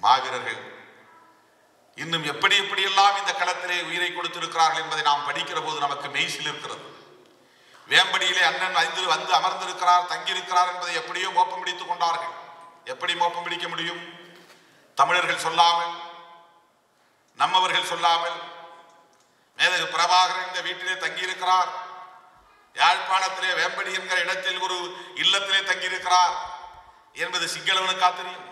மாவீரர்கள் இன்னும் எப்படி எப்படியெல்லாம் இந்த களத்திலே உயிரை கொடுத்திருக்கிறார்கள் என்பதை நாம் படிக்கிற போது நமக்கு மெய்சில் இருக்கிறது வேம்படியிலே அண்ணன் வந்து வந்து அமர்ந்திருக்கிறார் தங்கியிருக்கிறார் என்பதை எப்படியோ மோப்பம் பிடித்துக் கொண்டார்கள் எப்படி மோப்பம் பிடிக்க முடியும் தமிழர்கள் சொல்லாமல் நம்மவர்கள் சொல்லாமல் மேதகு பிரபாகரன் இந்த வீட்டிலே தங்கியிருக்கிறார் யாழ்ப்பாணத்திலே வேம்படி என்கிற இடத்தில் ஒரு இல்லத்திலே தங்கியிருக்கிறார் என்பது சிங்களவனுக்கா தெரியும்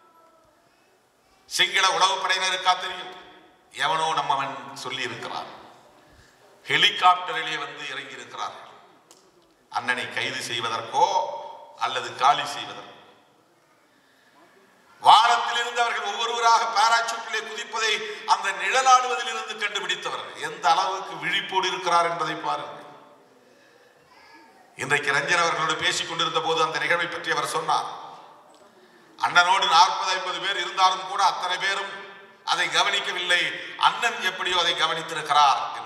சிங்கள உளவுப் படையினருக்கா தெரியும் எவனோ நம்மவன் சொல்லி இருக்கிறார் ஹெலிகாப்டரிலே வந்து இறங்கி இருக்கிறார்கள் அண்ணனை கைது செய்வதற்கோ அல்லது காலி செய்வதற்கோ வானத்திலிருந்து அவர்கள் ஒவ்வொருவராக பாராசூட்டிலே குதிப்பதை அந்த நிழலாடுவதில் இருந்து கண்டுபிடித்தவர்கள் எந்த அளவுக்கு விழிப்போடு இருக்கிறார் என்பதை பாருங்கள் இன்றைக்கு ரஞ்சன் அவர்களோடு பேசிக் கொண்டிருந்த போது அந்த நிகழ்வை பற்றி அவர் சொன்னார் அண்ணனோடு நாற்பது ஐம்பது பேர் இருந்தாலும் கூட அத்தனை பேரும் அதை கவனிக்கவில்லை அண்ணன் எப்படியோ அதை கவனித்திருக்கிறார் என்று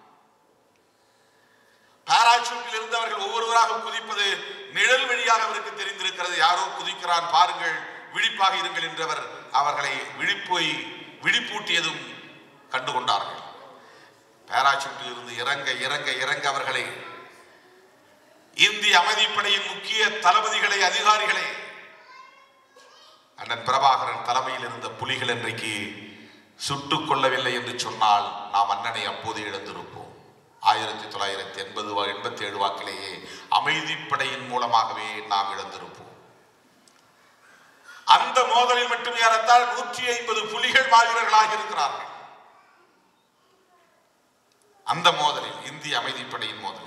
பாராசூட்டில் இருந்து அவர்கள் ஒவ்வொருவராக குதிப்பது நிழல் வழியாக அவருக்கு தெரிந்திருக்கிறது யாரோ குதிக்கிறான் பாருங்கள் விழிப்பாக இருங்கள் என்றவர் அவர்களை விழிப்பை விழிப்பூட்டியதும் கண்டுகொண்டார்கள் பாராசூட்டில் இருந்து இறங்க இறங்க இறங்க அவர்களை இந்திய அமைதிப்படையின் முக்கிய தளபதிகளை அதிகாரிகளை அண்ணன் பிரபாகரன் தலைமையில் இருந்த புலிகள் இன்றைக்கு சுட்டுக் கொள்ளவில்லை என்று சொன்னால் நாம் அண்ணனை அப்போது இழந்திருப்போம் ஆயிரத்தி தொள்ளாயிரத்தி எண்பது எண்பத்தி ஏழு வாக்கிலேயே அமைதிப்படையின் மூலமாகவே நாம் இழந்திருப்போம் அந்த மோதலில் மட்டும் ஏறத்தால் நூற்றி ஐம்பது புலிகள் மாவீரர்களாக இருக்கிறார்கள் அந்த மோதலில் இந்திய அமைதிப்படையின் மோதலில்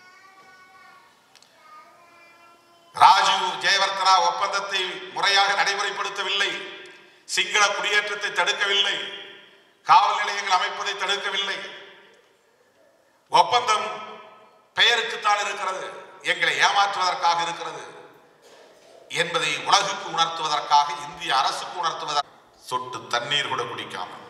ராஜீவ் ஜெயவர்த்தனா ஒப்பந்தத்தை முறையாக நடைமுறைப்படுத்தவில்லை சிங்கள குடியேற்றத்தை தடுக்கவில்லை காவல் நிலையங்கள் அமைப்பதை தடுக்கவில்லை ஒப்பந்தம் பெயருக்குத்தான் இருக்கிறது எங்களை ஏமாற்றுவதற்காக இருக்கிறது என்பதை உலகுக்கு உணர்த்துவதற்காக இந்திய அரசுக்கு உணர்த்துவதற்கு சொட்டு தண்ணீர் கூட குடிக்காமல்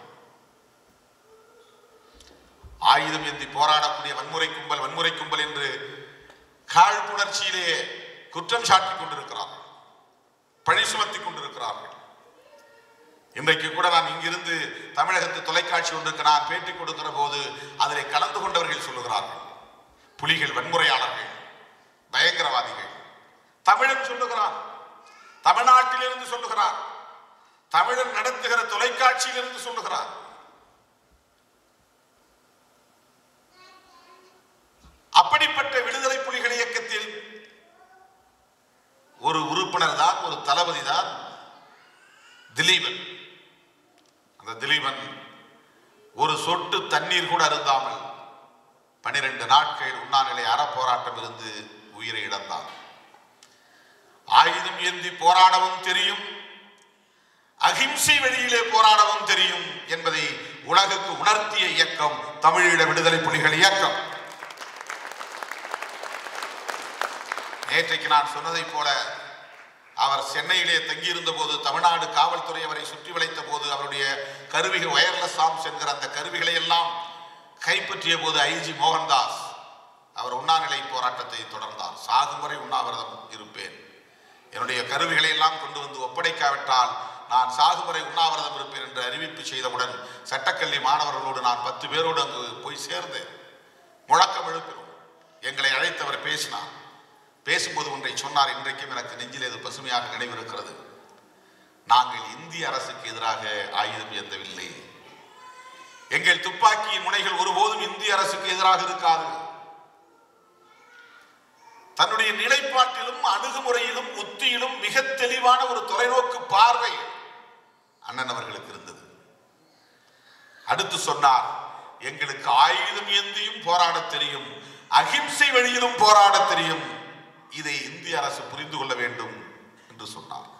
ஆயுதம் ஏந்தி போராடக்கூடிய வன்முறை கும்பல் வன்முறை கும்பல் என்று காழ்ப்புணர்ச்சியிலே குற்றம் சாட்டிக் கொண்டிருக்கிறார்கள் பழி சுமத்திக் கொண்டிருக்கிறார்கள் இன்றைக்கு கூட நான் இங்கிருந்து தமிழகத்து தொலைக்காட்சி ஒன்றுக்கு நான் பேட்டி கொடுக்கிற போது அதிலே கலந்து கொண்டவர்கள் சொல்லுகிறார்கள் புலிகள் வன்முறையாளர்கள் பயங்கரவாதிகள் தமிழன் சொல்லுகிறான் தமிழ்நாட்டிலிருந்து சொல்லுகிறான் தமிழன் நடத்துகிற தொலைக்காட்சியிலிருந்து சொல்லுகிறான் அப்படிப்பட்ட விடுதலை புலிகள் இயக்கத்தில் ஒரு உறுப்பினர் தான் ஒரு தளபதி தான் திலீபன் அந்த திலீபன் ஒரு சொட்டு தண்ணீர் கூட அருந்தாமல் பனிரெண்டு நாட்கள் உண்ணாநிலை அறப்போராட்டம் இருந்து உயிரை இழந்தார் ஆயுதம் ஏந்தி போராடவும் தெரியும் அகிம்சை வழியிலே போராடவும் தெரியும் என்பதை உலகுக்கு உணர்த்திய இயக்கம் தமிழீழ விடுதலை புலிகள் இயக்கம் நேற்றைக்கு நான் சொன்னதைப் போல அவர் சென்னையிலே தங்கியிருந்த போது தமிழ்நாடு காவல்துறை அவரை சுற்றி வளைத்த போது அவருடைய கருவிகள் வயர்லெஸ் ஆர்ம்ஸ் என்கிற அந்த கருவிகளை எல்லாம் கைப்பற்றிய போது ஐஜி மோகன்தாஸ் அவர் உண்ணாநிலை போராட்டத்தை தொடர்ந்தார் சாகும் வரை உண்ணாவிரதம் இருப்பேன் என்னுடைய கருவிகளை எல்லாம் கொண்டு வந்து ஒப்படைக்காவிட்டால் நான் சாகும் வரை உண்ணாவிரதம் இருப்பேன் என்று அறிவிப்பு செய்தவுடன் சட்டக்கல்வி மாணவர்களோடு நான் பத்து பேரோடு அங்கு போய் சேர்ந்தேன் முழக்கம் எழுப்பினோம் எங்களை அழைத்தவர் பேசினார் பேசும்போது ஒன்றை சொன்னார் இன்றைக்கும் எனக்கு நெஞ்சில் இது பசுமையாக நினைவிருக்கிறது நாங்கள் இந்திய அரசுக்கு எதிராக ஆயுதம் ஏந்தவில்லை எங்கள் துப்பாக்கியின் முனைகள் ஒருபோதும் இந்திய அரசுக்கு எதிராக இருக்காது தன்னுடைய நிலைப்பாட்டிலும் அணுகுமுறையிலும் உத்தியிலும் மிக தெளிவான ஒரு தொலைநோக்கு பார்வை அண்ணன் அவர்களுக்கு இருந்தது அடுத்து சொன்னார் எங்களுக்கு ஆயுதம் ஏந்தியும் போராடத் தெரியும் அகிம்சை வழியிலும் போராடத் தெரியும் இதை இந்திய அரசு புரிந்து கொள்ள வேண்டும் என்று சொன்னார்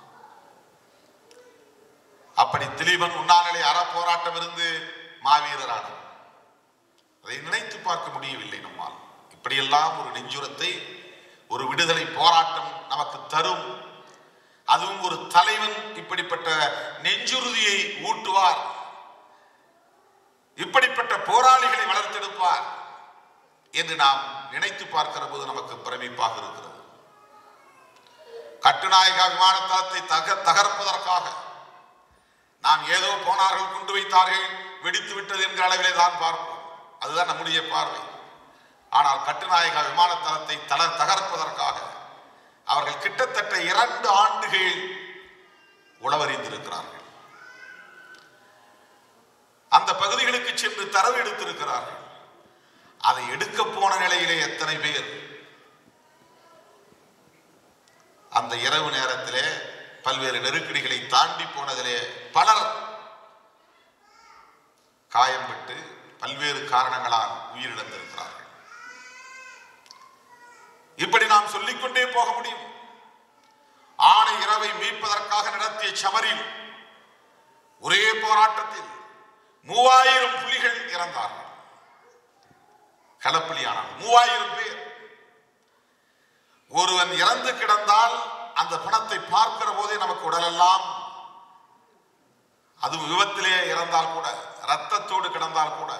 அப்படி திலீபன் உண்ணாநிலை அற போராட்டம் இருந்து மாவீரரானார் அதை நினைத்து பார்க்க முடியவில்லை நம்மால் இப்படியெல்லாம் ஒரு நெஞ்சுரத்தை ஒரு விடுதலை போராட்டம் நமக்கு தரும் அதுவும் ஒரு தலைவன் இப்படிப்பட்ட நெஞ்சுறுதியை ஊட்டுவார் இப்படிப்பட்ட போராளிகளை வளர்த்தெடுப்பார் என்று நாம் நினைத்து பார்க்கிற போது நமக்கு பிரமிப்பாக இருக்கிறது கட்டுநாயகா விமான தளத்தை தக தகர்ப்பதற்காக நாம் ஏதோ போனார்கள் கொண்டு வைத்தார்கள் வெடித்து விட்டது என்கிற அளவிலே தான் பார்ப்போம் அதுதான் நம்முடைய பார்வை ஆனால் கட்டுநாயக விமான தளத்தை தள தகர்ப்பதற்காக அவர்கள் கிட்டத்தட்ட இரண்டு ஆண்டுகள் உளவறிந்திருக்கிறார்கள் அந்த பகுதிகளுக்கு சென்று தரவு எடுத்திருக்கிறார்கள் அதை எடுக்க போன நிலையிலே எத்தனை பேர் அந்த இரவு நேரத்திலே பல்வேறு நெருக்கடிகளை தாண்டி போனதிலே பலர் காயம்பட்டு பல்வேறு காரணங்களால் உயிரிழந்திருக்கிறார்கள் இப்படி நாம் சொல்லிக்கொண்டே போக முடியும் ஆணை இரவை மீட்பதற்காக நடத்திய சமரில் ஒரே போராட்டத்தில் மூவாயிரம் புலிகள் இறந்தார்கள் களப்பலியானார் மூவாயிரம் பேர் ஒருவன் இறந்து கிடந்தால் அந்த பணத்தை பார்க்கிற போதே நமக்கு உடலெல்லாம் அது விபத்திலே இறந்தால் கூட ரத்தத்தோடு கிடந்தால் கூட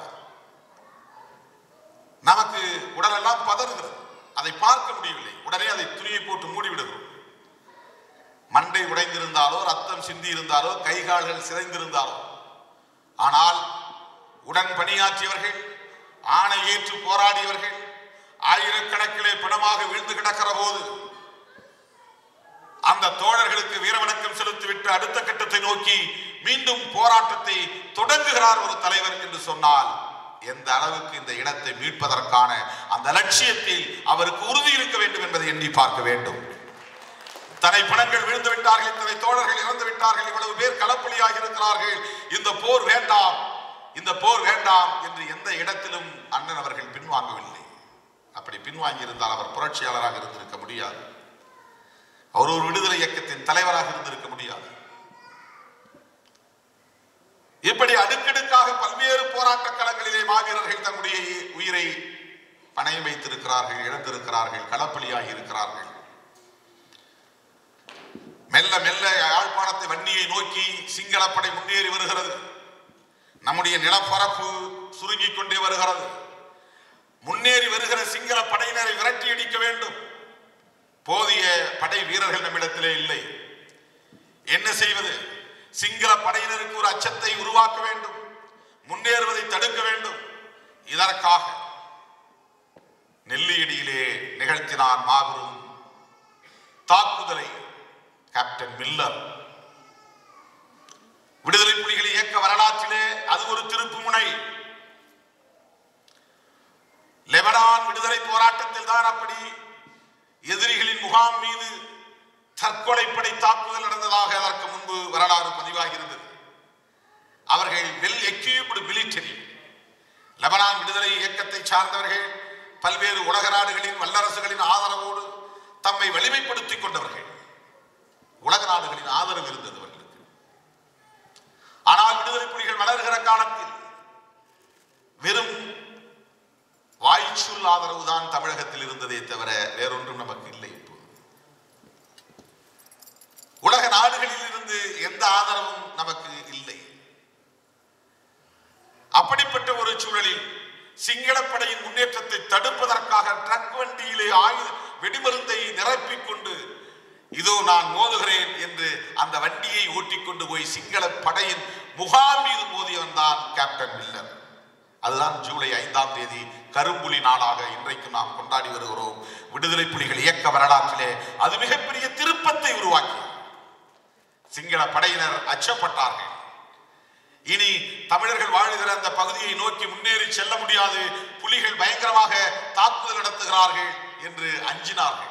நமக்கு உடலெல்லாம் பதறுகிறது அதை பார்க்க முடியவில்லை உடனே அதை துணியை போட்டு மூடிவிடுகிறோம் மண்டை உடைந்திருந்தாலோ ரத்தம் சிந்தி இருந்தாலோ கை கால்கள் சிதைந்திருந்தாலோ ஆனால் உடன் பணியாற்றியவர்கள் ஆணை ஏற்று போராடியவர்கள் ஆயிரக்கணக்கிலே பிணமாக வீழ்ந்து கிடக்கிற போது அந்த தோழர்களுக்கு வீரவணக்கம் செலுத்திவிட்டு அடுத்த கட்டத்தை நோக்கி மீண்டும் போராட்டத்தை தொடங்குகிறார் ஒரு தலைவர் என்று சொன்னால் எந்த அளவுக்கு இந்த இடத்தை மீட்பதற்கான அந்த லட்சியத்தில் அவருக்கு உறுதி இருக்க வேண்டும் என்பதை எண்ணி பார்க்க வேண்டும் தனை பணங்கள் விழுந்து விட்டார்கள் இத்தனை தோழர்கள் இறந்து விட்டார்கள் இவ்வளவு பேர் களப்பலியாக இருக்கிறார்கள் இந்த போர் வேண்டாம் இந்த போர் வேண்டாம் என்று எந்த இடத்திலும் அண்ணன் அவர்கள் பின்வாங்கவில்லை அப்படி பின்வாங்கி இருந்தால் அவர் புரட்சியாளராக இருந்திருக்க முடியாது அவர் ஒரு விடுதலை இயக்கத்தின் தலைவராக இருந்திருக்க முடியாது இப்படி அடுக்கடுக்காக பல்வேறு போராட்ட களங்களிலே மாவீரர்கள் தன்னுடைய உயிரை பணயம் வைத்திருக்கிறார்கள் இழந்திருக்கிறார்கள் களப்பலியாகி இருக்கிறார்கள் மெல்ல மெல்ல யாழ்ப்பாணத்தை வன்னியை நோக்கி சிங்களப்படை முன்னேறி வருகிறது நம்முடைய நிலப்பரப்பு சுருங்கிக் கொண்டே வருகிறது முன்னேறி வருகிற சிங்கள படையினரை விரட்டி அடிக்க வேண்டும் போதிய படை வீரர்கள் நம்மிடத்திலே இல்லை என்ன செய்வது சிங்கள படையினருக்கு ஒரு அச்சத்தை உருவாக்க வேண்டும் முன்னேறுவதை தடுக்க வேண்டும் இதற்காக நெல்லியடியிலே நிகழ்த்தினார் மாபெரும் தாக்குதலை கேப்டன் மில்லர் விடுதலை புலிகள் இயக்க வரலாற்றிலே அது ஒரு திருப்பு முனை லெபனான் விடுதலை போராட்டத்தில் தான் அப்படி எதிரிகளின் முகாம் மீது தற்கொலைப்படை தாக்குதல் நடந்ததாக அதற்கு முன்பு வரலாறு பதிவாகி இருந்தது அவர்கள் வெல் எக்யூப்டு மிலிட்டரி லெபனான் விடுதலை இயக்கத்தை சார்ந்தவர்கள் பல்வேறு உலக நாடுகளின் வல்லரசுகளின் ஆதரவோடு தம்மை வலிமைப்படுத்திக் கொண்டவர்கள் உலக நாடுகளின் ஆதரவு இருந்தது அவர்களுக்கு ஆனால் விடுதலை புலிகள் வளர்கிற காலத்தில் வெறும் வாய்ச்சொல் ஆதரவு தான் தமிழகத்தில் இருந்ததே தவிர வேறொன்றும் நமக்கு இல்லை இப்போது உலக நாடுகளில் இருந்து எந்த ஆதரவும் நமக்கு இல்லை அப்படிப்பட்ட ஒரு சூழலில் சிங்களப்படையின் முன்னேற்றத்தை தடுப்பதற்காக ட்ரக் வண்டியிலே ஆயுத வெடிமருந்தை நிரப்பிக் கொண்டு இதோ நான் மோதுகிறேன் என்று அந்த வண்டியை ஓட்டிக்கொண்டு போய் சிங்கள படையின் முகாம் மீது மோதியவன் தான் கேப்டன் மில்லர் அதுதான் ஜூலை ஐந்தாம் தேதி கரும்புலி நாளாக இன்றைக்கு நாம் கொண்டாடி வருகிறோம் விடுதலை புலிகள் இயக்க வரலாற்றிலே அது மிகப்பெரிய திருப்பத்தை உருவாக்கியது சிங்கள படையினர் அச்சப்பட்டார்கள் இனி தமிழர்கள் வாழுகிற அந்த பகுதியை நோக்கி முன்னேறி செல்ல முடியாது புலிகள் பயங்கரமாக தாக்குதல் நடத்துகிறார்கள் என்று அஞ்சினார்கள்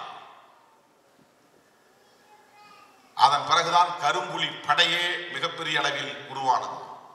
அதன் பிறகுதான் கரும்புலி படையே மிகப்பெரிய அளவில் உருவானது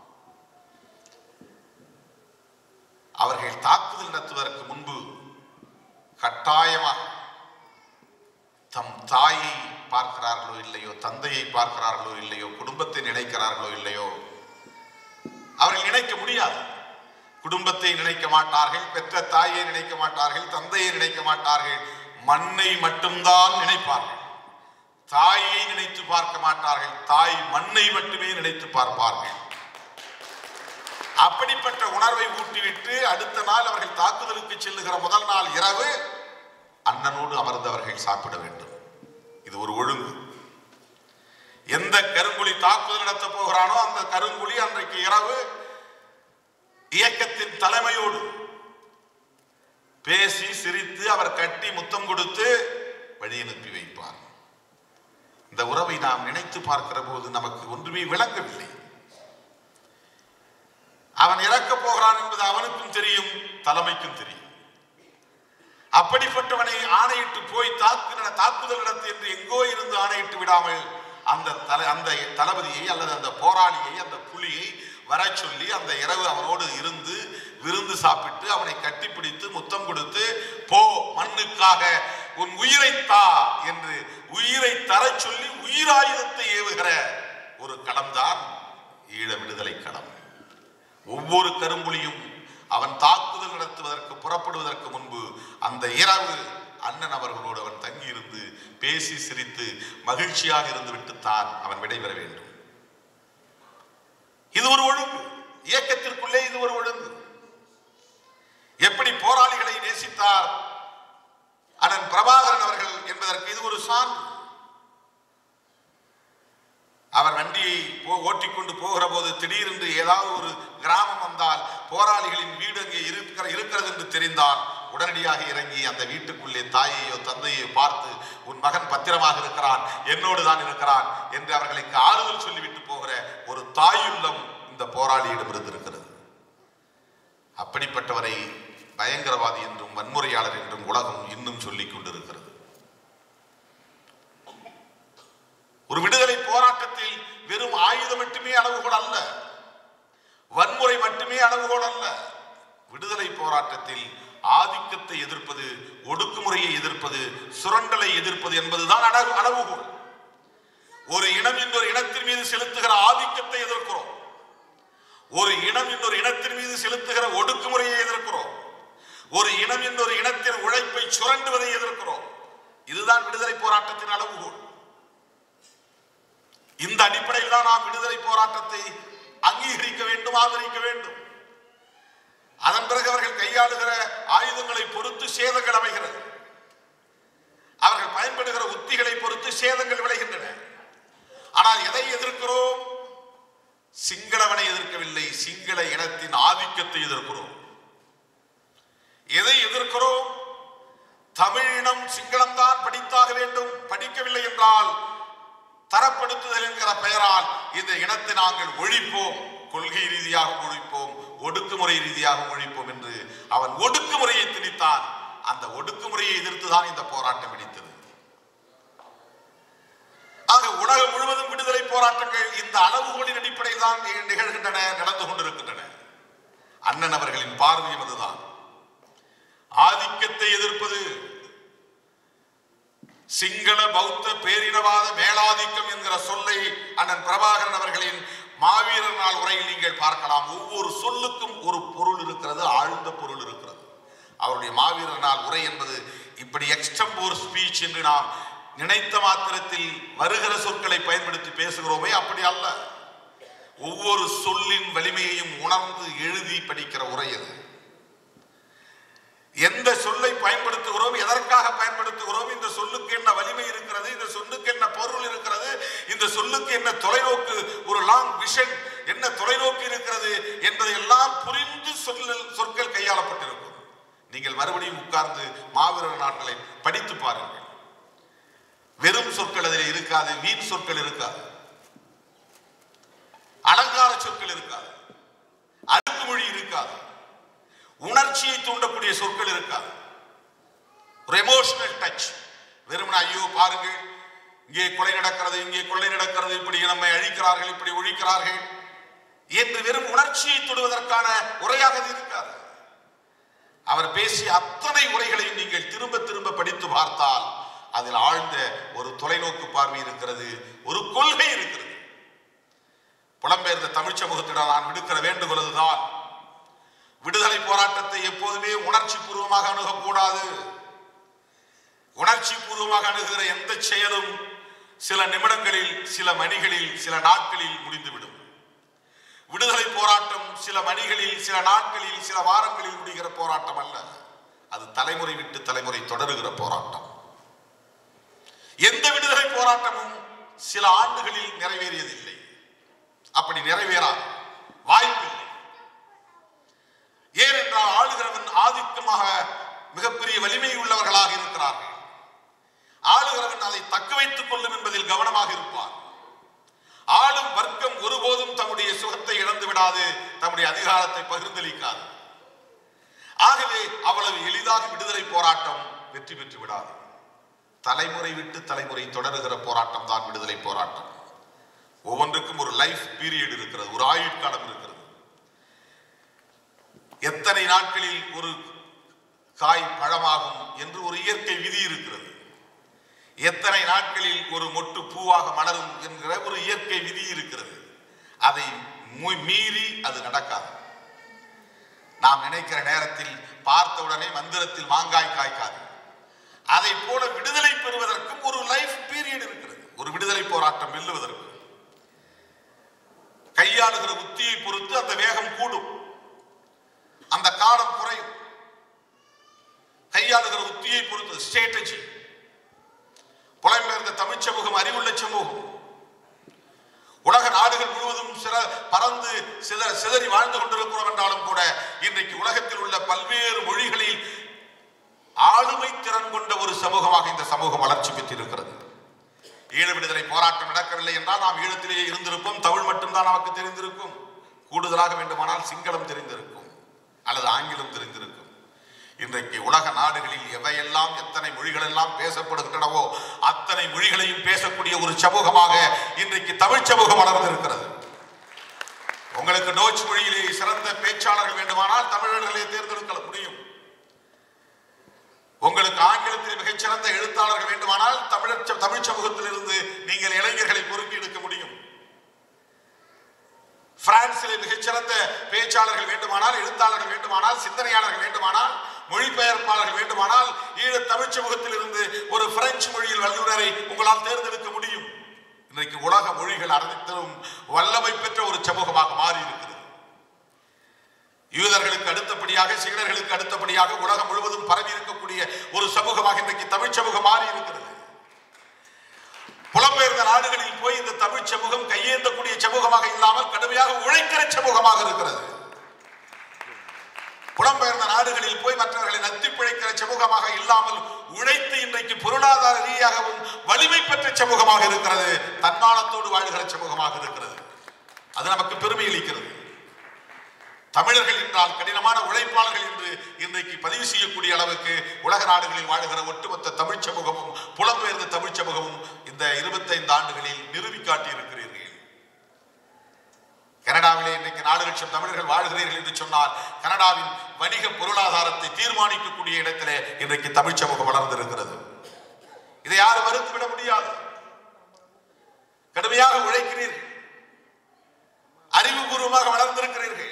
அவர்கள் தாக்குதல் நடத்துவதற்கு முன்பு கட்டாயமாக தம் தாயை பார்க்கிறார்களோ இல்லையோ தந்தையை பார்க்கிறார்களோ இல்லையோ குடும்பத்தை நினைக்கிறார்களோ இல்லையோ அவர்கள் நினைக்க முடியாது குடும்பத்தை நினைக்க மாட்டார்கள் பெற்ற தாயை நினைக்க மாட்டார்கள் தந்தையை நினைக்க மாட்டார்கள் மண்ணை மட்டும்தான் நினைப்பார்கள் தாயை நினைத்து பார்க்க மாட்டார்கள் தாய் மண்ணை மட்டுமே நினைத்து பார்ப்பார்கள் அப்படிப்பட்ட உணர்வை ஊட்டிவிட்டு அடுத்த நாள் அவர்கள் தாக்குதலுக்கு செல்லுகிற முதல் நாள் இரவு அண்ணனோடு அமர்ந்து அவர்கள் சாப்பிட வேண்டும் இது ஒரு ஒழுங்கு எந்த கரும்புலி தாக்குதல் நடத்த போகிறானோ அந்த கருங்குழி அன்றைக்கு இரவு இயக்கத்தின் தலைமையோடு பேசி சிரித்து அவர் கட்டி முத்தம் கொடுத்து வழி அனுப்பி வைப்பார் இந்த உறவை நாம் நினைத்து பார்க்கிற போது நமக்கு ஒன்றுமே விளங்கவில்லை அவன் இறக்கப் போகிறான் என்பது அவனுக்கும் தெரியும் தலைமைக்கும் தெரியும் அப்படிப்பட்டவனை ஆணையிட்டு போய் தாக்கு நட- தாக்குதல் நடத்து என்று எங்கோ இருந்து ஆணையிட்டு விடாமல் அந்த தலை அந்த தளபதியை அல்லது அந்த போராளியை அந்த புலியை வர சொல்லி அந்த இரவு அவனோடு இருந்து விருந்து சாப்பிட்டு அவனை கட்டிப்பிடித்து முத்தம் கொடுத்து போ மண்ணுக்காக உன் உயிரை தா என்று உயிரை தரச் சொல்லி உயிராயுதத்தை ஏவுகிற ஒரு களம்தான் ஈழ விடுதலை களம் ஒவ்வொரு கரும்புலியும் அவன் தாக்குதல் நடத்துவதற்கு புறப்படுவதற்கு முன்பு அந்த இரவு அண்ணன் அவர்களோடு அவன் தங்கியிருந்து பேசி சிரித்து மகிழ்ச்சியாக இருந்து விட்டுத்தான் அவன் விடைபெற வேண்டும் இது ஒரு ஒழுங்கு இயக்கத்திற்குள்ளே இது ஒரு ஒழுங்கு எப்படி போராளிகளை நேசித்தார் அண்ணன் பிரபாகரன் அவர்கள் என்பதற்கு இது ஒரு சான்று அவர் வண்டியை போ- ஓட்டிக்கொண்டு போகிற போது திடீரென்று ஏதாவது ஒரு கிராமம் வந்தால் போராளிகளின் வீடு அங்கே இருக்கிற இருக்கிறது என்று தெரிந்தால் உடனடியாக இறங்கி அந்த வீட்டுக்குள்ளே தாயையோ தந்தையோ பார்த்து உன் மகன் பத்திரமாக இருக்கிறான் என்னோடு தான் இருக்கிறான் என்று அவர்களுக்கு ஆறுதல் சொல்லிவிட்டு போகிற ஒரு தாயுள்ளம் இந்த போராளியிடம் இருந்திருக்கிறது அப்படிப்பட்டவரை பயங்கரவாதி என்றும் வன்முறையாளர் என்றும் உலகம் இன்னும் சொல்லிக் கொண்டிருக்கிறது ஒரு விடுதலை போராட்டத்தில் வெறும் ஆயுதம் மட்டுமே அளவுகோல் அல்ல வன்முறை மட்டுமே அளவுகோல் அல்ல விடுதலை போராட்டத்தில் ஆதிக்கத்தை எதிர்ப்பது ஒடுக்குமுறையை எதிர்ப்பது சுரண்டலை எதிர்ப்பது என்பதுதான் அளவு அளவுகோல் ஒரு இனம் இன்னொரு இனத்தின் மீது செலுத்துகிற ஆதிக்கத்தை எதிர்க்கிறோம் ஒரு இனம் இன்னொரு இனத்தின் மீது செலுத்துகிற ஒடுக்குமுறையை எதிர்க்கிறோம் ஒரு இனம் இன்னொரு இனத்தின் உழைப்பை சுரண்டுவதை எதிர்க்கிறோம் இதுதான் விடுதலை போராட்டத்தின் அளவுகோல் இந்த அடிப்படையில் தான் நாம் விடுதலை போராட்டத்தை அங்கீகரிக்க வேண்டும் ஆதரிக்க வேண்டும் அதன் பிறகு அவர்கள் கையாளுகிற ஆயுதங்களை பொறுத்து சேதங்கள் அமைகிறது அவர்கள் பயன்படுகிற உத்திகளை பொறுத்து சேதங்கள் விளைகின்றன ஆனால் எதை எதிர்க்கிறோம் சிங்களவனை எதிர்க்கவில்லை சிங்கள இனத்தின் ஆதிக்கத்தை எதிர்க்கிறோம் எதை எதிர்க்கிறோம் தமிழினம் சிங்களம்தான் படித்தாக வேண்டும் படிக்கவில்லை என்றால் தரப்படுத்துதல் என்கிற பெயரால் இந்த இனத்தை நாங்கள் ஒழிப்போம் கொள்கை ரீதியாக ஒழிப்போம் ஒடுக்குமுறை ரீதியாக ஒழிப்போம் என்று அவன் ஒடுக்குமுறையை திணித்தான் அந்த ஒடுக்குமுறையை எதிர்த்துதான் இந்த போராட்டம் வெடித்தது ஆக உலகம் முழுவதும் விடுதலை போராட்டங்கள் இந்த அளவுகளின் அடிப்படையில் தான் நிக- நிகழ்கின்றன நடந்து கொண்டிருக்கின்றன அண்ணன் அவர்களின் பார்வையும் அதுதான் ஆதிக்கத்தை எதிர்ப்பது சிங்கள பௌத்த பேரினவாத மேலாதிக்கம் என்கிற சொல்லை அண்ணன் பிரபாகரன் அவர்களின் மாவீரர் நாள் உரையில் நீங்கள் பார்க்கலாம் ஒவ்வொரு சொல்லுக்கும் ஒரு பொருள் இருக்கிறது ஆழ்ந்த பொருள் இருக்கிறது அவருடைய மாவீரர் நாள் உரை என்பது இப்படி எக்ஸ்டம்போர் ஸ்பீச் என்று நாம் நினைத்த மாத்திரத்தில் வருகிற சொற்களை பயன்படுத்தி பேசுகிறோமே அப்படி அல்ல ஒவ்வொரு சொல்லின் வலிமையையும் உணர்ந்து எழுதி படிக்கிற உரை அது எந்த சொல்லை பயன்படுத்துகிறோம் எதற்காக பயன்படுத்துகிறோம் இந்த சொல்லுக்கு என்ன வலிமை இருக்கிறது இந்த சொல்லுக்கு என்ன பொருள் இருக்கிறது இந்த சொல்லுக்கு என்ன தொலைநோக்கு ஒரு லாங் விஷன் என்ன தொலைநோக்கு இருக்கிறது என்பதை எல்லாம் புரிந்து சொல்லல் சொற்கள் கையாளப்பட்டிருக்கும் நீங்கள் மறுபடியும் உட்கார்ந்து மாவீரர் நாட்களை படித்து பாருங்கள் வெறும் சொற்கள் அதில் இருக்காது வீண் சொற்கள் இருக்காது அலங்கார சொற்கள் இருக்காது அடுக்குமொழி இருக்காது உணர்ச்சியை தூண்டக்கூடிய சொற்கள் இருக்காது ஒரு எமோஷனல் டச் வெறுமனே ஐயோ பாருங்கள் இங்கே கொலை நடக்கிறது இங்கே கொள்ளை நடக்கிறது இப்படி நம்மை அழிக்கிறார்கள் இப்படி ஒழிக்கிறார்கள் என்று வெறும் உணர்ச்சியை தொடுவதற்கான உரையாக அது இருக்காது அவர் பேசிய அத்தனை உரைகளையும் நீங்கள் திரும்ப திரும்ப படித்து பார்த்தால் அதில் ஆழ்ந்த ஒரு தொலைநோக்கு பார்வை இருக்கிறது ஒரு கொள்கை இருக்கிறது புலம்பெயர்ந்த தமிழ் சமூகத்திடம் நான் விடுக்கிற வேண்டுகோள் அதுதான் விடுதலை போராட்டத்தை எப்போதுமே உணர்ச்சி பூர்வமாக அணுகக்கூடாது உணர்ச்சி பூர்வமாக அணுகுகிற எந்த செயலும் சில நிமிடங்களில் சில மணிகளில் சில நாட்களில் முடிந்துவிடும் விடுதலை போராட்டம் சில மணிகளில் சில நாட்களில் சில வாரங்களில் முடிகிற போராட்டம் அல்ல அது தலைமுறை விட்டு தலைமுறை தொடருகிற போராட்டம் எந்த விடுதலை போராட்டமும் சில ஆண்டுகளில் நிறைவேறியதில்லை பகிர்ந்தளிக்காது தம்முடைய அதிகாரத்தை பகிர்ந்தளிக்காது ஆகவே அவ்வளவு எளிதாக விடுதலை போராட்டம் வெற்றி பெற்று விடாது தலைமுறை விட்டு தலைமுறை தொடருகிற போராட்டம் தான் விடுதலை போராட்டம் ஒவ்வொன்றுக்கும் ஒரு லைஃப் பீரியட் இருக்கிறது ஒரு ஆயுட்காலம் இருக்கிறது எத்தனை நாட்களில் ஒரு காய் பழமாகும் என்று ஒரு இயற்கை விதி இருக்கிறது எத்தனை நாட்களில் ஒரு மொட்டு பூவாக மலரும் என்கிற ஒரு இயற்கை விதி இருக்கிறது அதை மு- மீறி அது நடக்காது நாம் நினைக்கிற நேரத்தில் பார்த்தவுடனே மந்திரத்தில் மாங்காய் காய்க்காது அதை போல விடுதலை பெறுவதற்கும் ஒரு லைஃப் பீரியட் இருக்கிறது ஒரு விடுதலை போராட்டம் வெல்லுவதற்கு கையாளுகிற உத்தியை பொறுத்து அந்த வேகம் கூடும் அந்த காலம் குறையும் கையாளுகிற உத்தியை பொறுத்து ஸ்ட்ராட்டஜி புலம்பெயர்ந்த தமிழ் சமூகம் அறிவுள்ள சமூகம் உலக நாடுகள் முழுவதும் சில பறந்து சிதற சிதறி வாழ்ந்து கொண்டிருக்கிறோம் என்றாலும் கூட இன்றைக்கு உலகத்தில் உள்ள பல்வேறு மொழிகளில் ஆளுமை திறன் கொண்ட ஒரு சமூகமாக இந்த சமூகம் வளர்ச்சி பெற்றிருக்கிறது ஈழ விடுதலை போராட்டம் நடக்கவில்லை என்றால் நாம் ஈழத்திலேயே இருந்திருப்போம் தமிழ் மட்டும்தான் நமக்கு தெரிந்திருக்கும் கூடுதலாக வேண்டுமானால் சிங்களம் தெரிந்திருக்கும் அல்லது ஆங்கிலம் தெரிந்திருக்கும் இன்றைக்கு உலக நாடுகளில் எவையெல்லாம் எத்தனை மொழிகள் எல்லாம் பேசப்படுகின்றனவோ அத்தனை மொழிகளையும் பேசக்கூடிய ஒரு சமூகமாக இன்றைக்கு தமிழ் சமூகம் வளர்ந்திருக்கிறது உங்களுக்கு டோச் மொழியிலே சிறந்த பேச்சாளர்கள் வேண்டுமானால் தமிழர்களை தேர்ந்தெடுக்க முடியும் உங்களுக்கு ஆங்கிலத்தில் மிகச்சிறந்த எழுத்தாளர்கள் வேண்டுமானால் தமிழர் ச- தமிழ் சமூகத்திலிருந்து நீங்கள் இளைஞர்களை பொறுக்கி எடுக்க முடியும் பிரான்சிலே மிகச்சிறந்த பேச்சாளர்கள் வேண்டுமானால் எழுத்தாளர்கள் வேண்டுமானால் சிந்தனையாளர்கள் வேண்டுமானால் மொழிபெயர்ப்பாளர்கள் வேண்டுமானால் ஈழ தமிழ் சமூகத்தில் இருந்து ஒரு பிரெஞ்சு மொழியில் வல்லுநரை உங்களால் தேர்ந்தெடுக்க முடியும் இன்றைக்கு உலக மொழிகள் அனைத்திலும் வல்லமை பெற்ற ஒரு சமூகமாக மாறி இருக்கிறது யூதர்களுக்கு அடுத்தபடியாக சீனர்களுக்கு அடுத்தபடியாக உலகம் முழுவதும் பரவி இருக்கக்கூடிய ஒரு சமூகமாக இன்றைக்கு தமிழ் சமூகம் மாறி இருக்கிறது புலம்பெயர்ந்த நாடுகளில் போய் இந்த தமிழ் சமூகம் கையேந்தக்கூடிய சமூகமாக இல்லாமல் கடுமையாக உழைக்கிற சமூகமாக இருக்கிறது புலம்பெயர்ந்த நாடுகளில் போய் மற்றவர்களை நத்தி பிழைக்கிற சமூகமாக இல்லாமல் உழைத்து இன்றைக்கு பொருளாதார ரீதியாகவும் வலிமை பெற்ற சமூகமாக இருக்கிறது தன்மானத்தோடு வாழ்கிற சமூகமாக இருக்கிறது அது நமக்கு பெருமை அளிக்கிறது தமிழர்கள் என்றால் கடினமான உழைப்பாளர்கள் என்று இன்றைக்கு பதிவு செய்யக்கூடிய அளவுக்கு உலக நாடுகளில் வாழுகிற ஒட்டுமொத்த தமிழ் சமூகமும் புலம்பெயர்ந்த தமிழ் சமூகமும் இந்த இருபத்தைந்து ஆண்டுகளில் நிறுவி காட்டியிருக்கிறீர்கள் கனடாவிலே இன்றைக்கு நாலு லட்சம் தமிழர்கள் வாழ்கிறீர்கள் என்று சொன்னால் கனடாவின் வணிக பொருளாதாரத்தை தீர்மானிக்கக்கூடிய இடத்திலே இன்றைக்கு தமிழ் சமூகம் வளர்ந்திருக்கிறது இதை யாரும் மறுத்துவிட முடியாது கடுமையாக உழைக்கிறீர்கள் அறிவுபூர்வமாக வளர்ந்திருக்கிறீர்கள்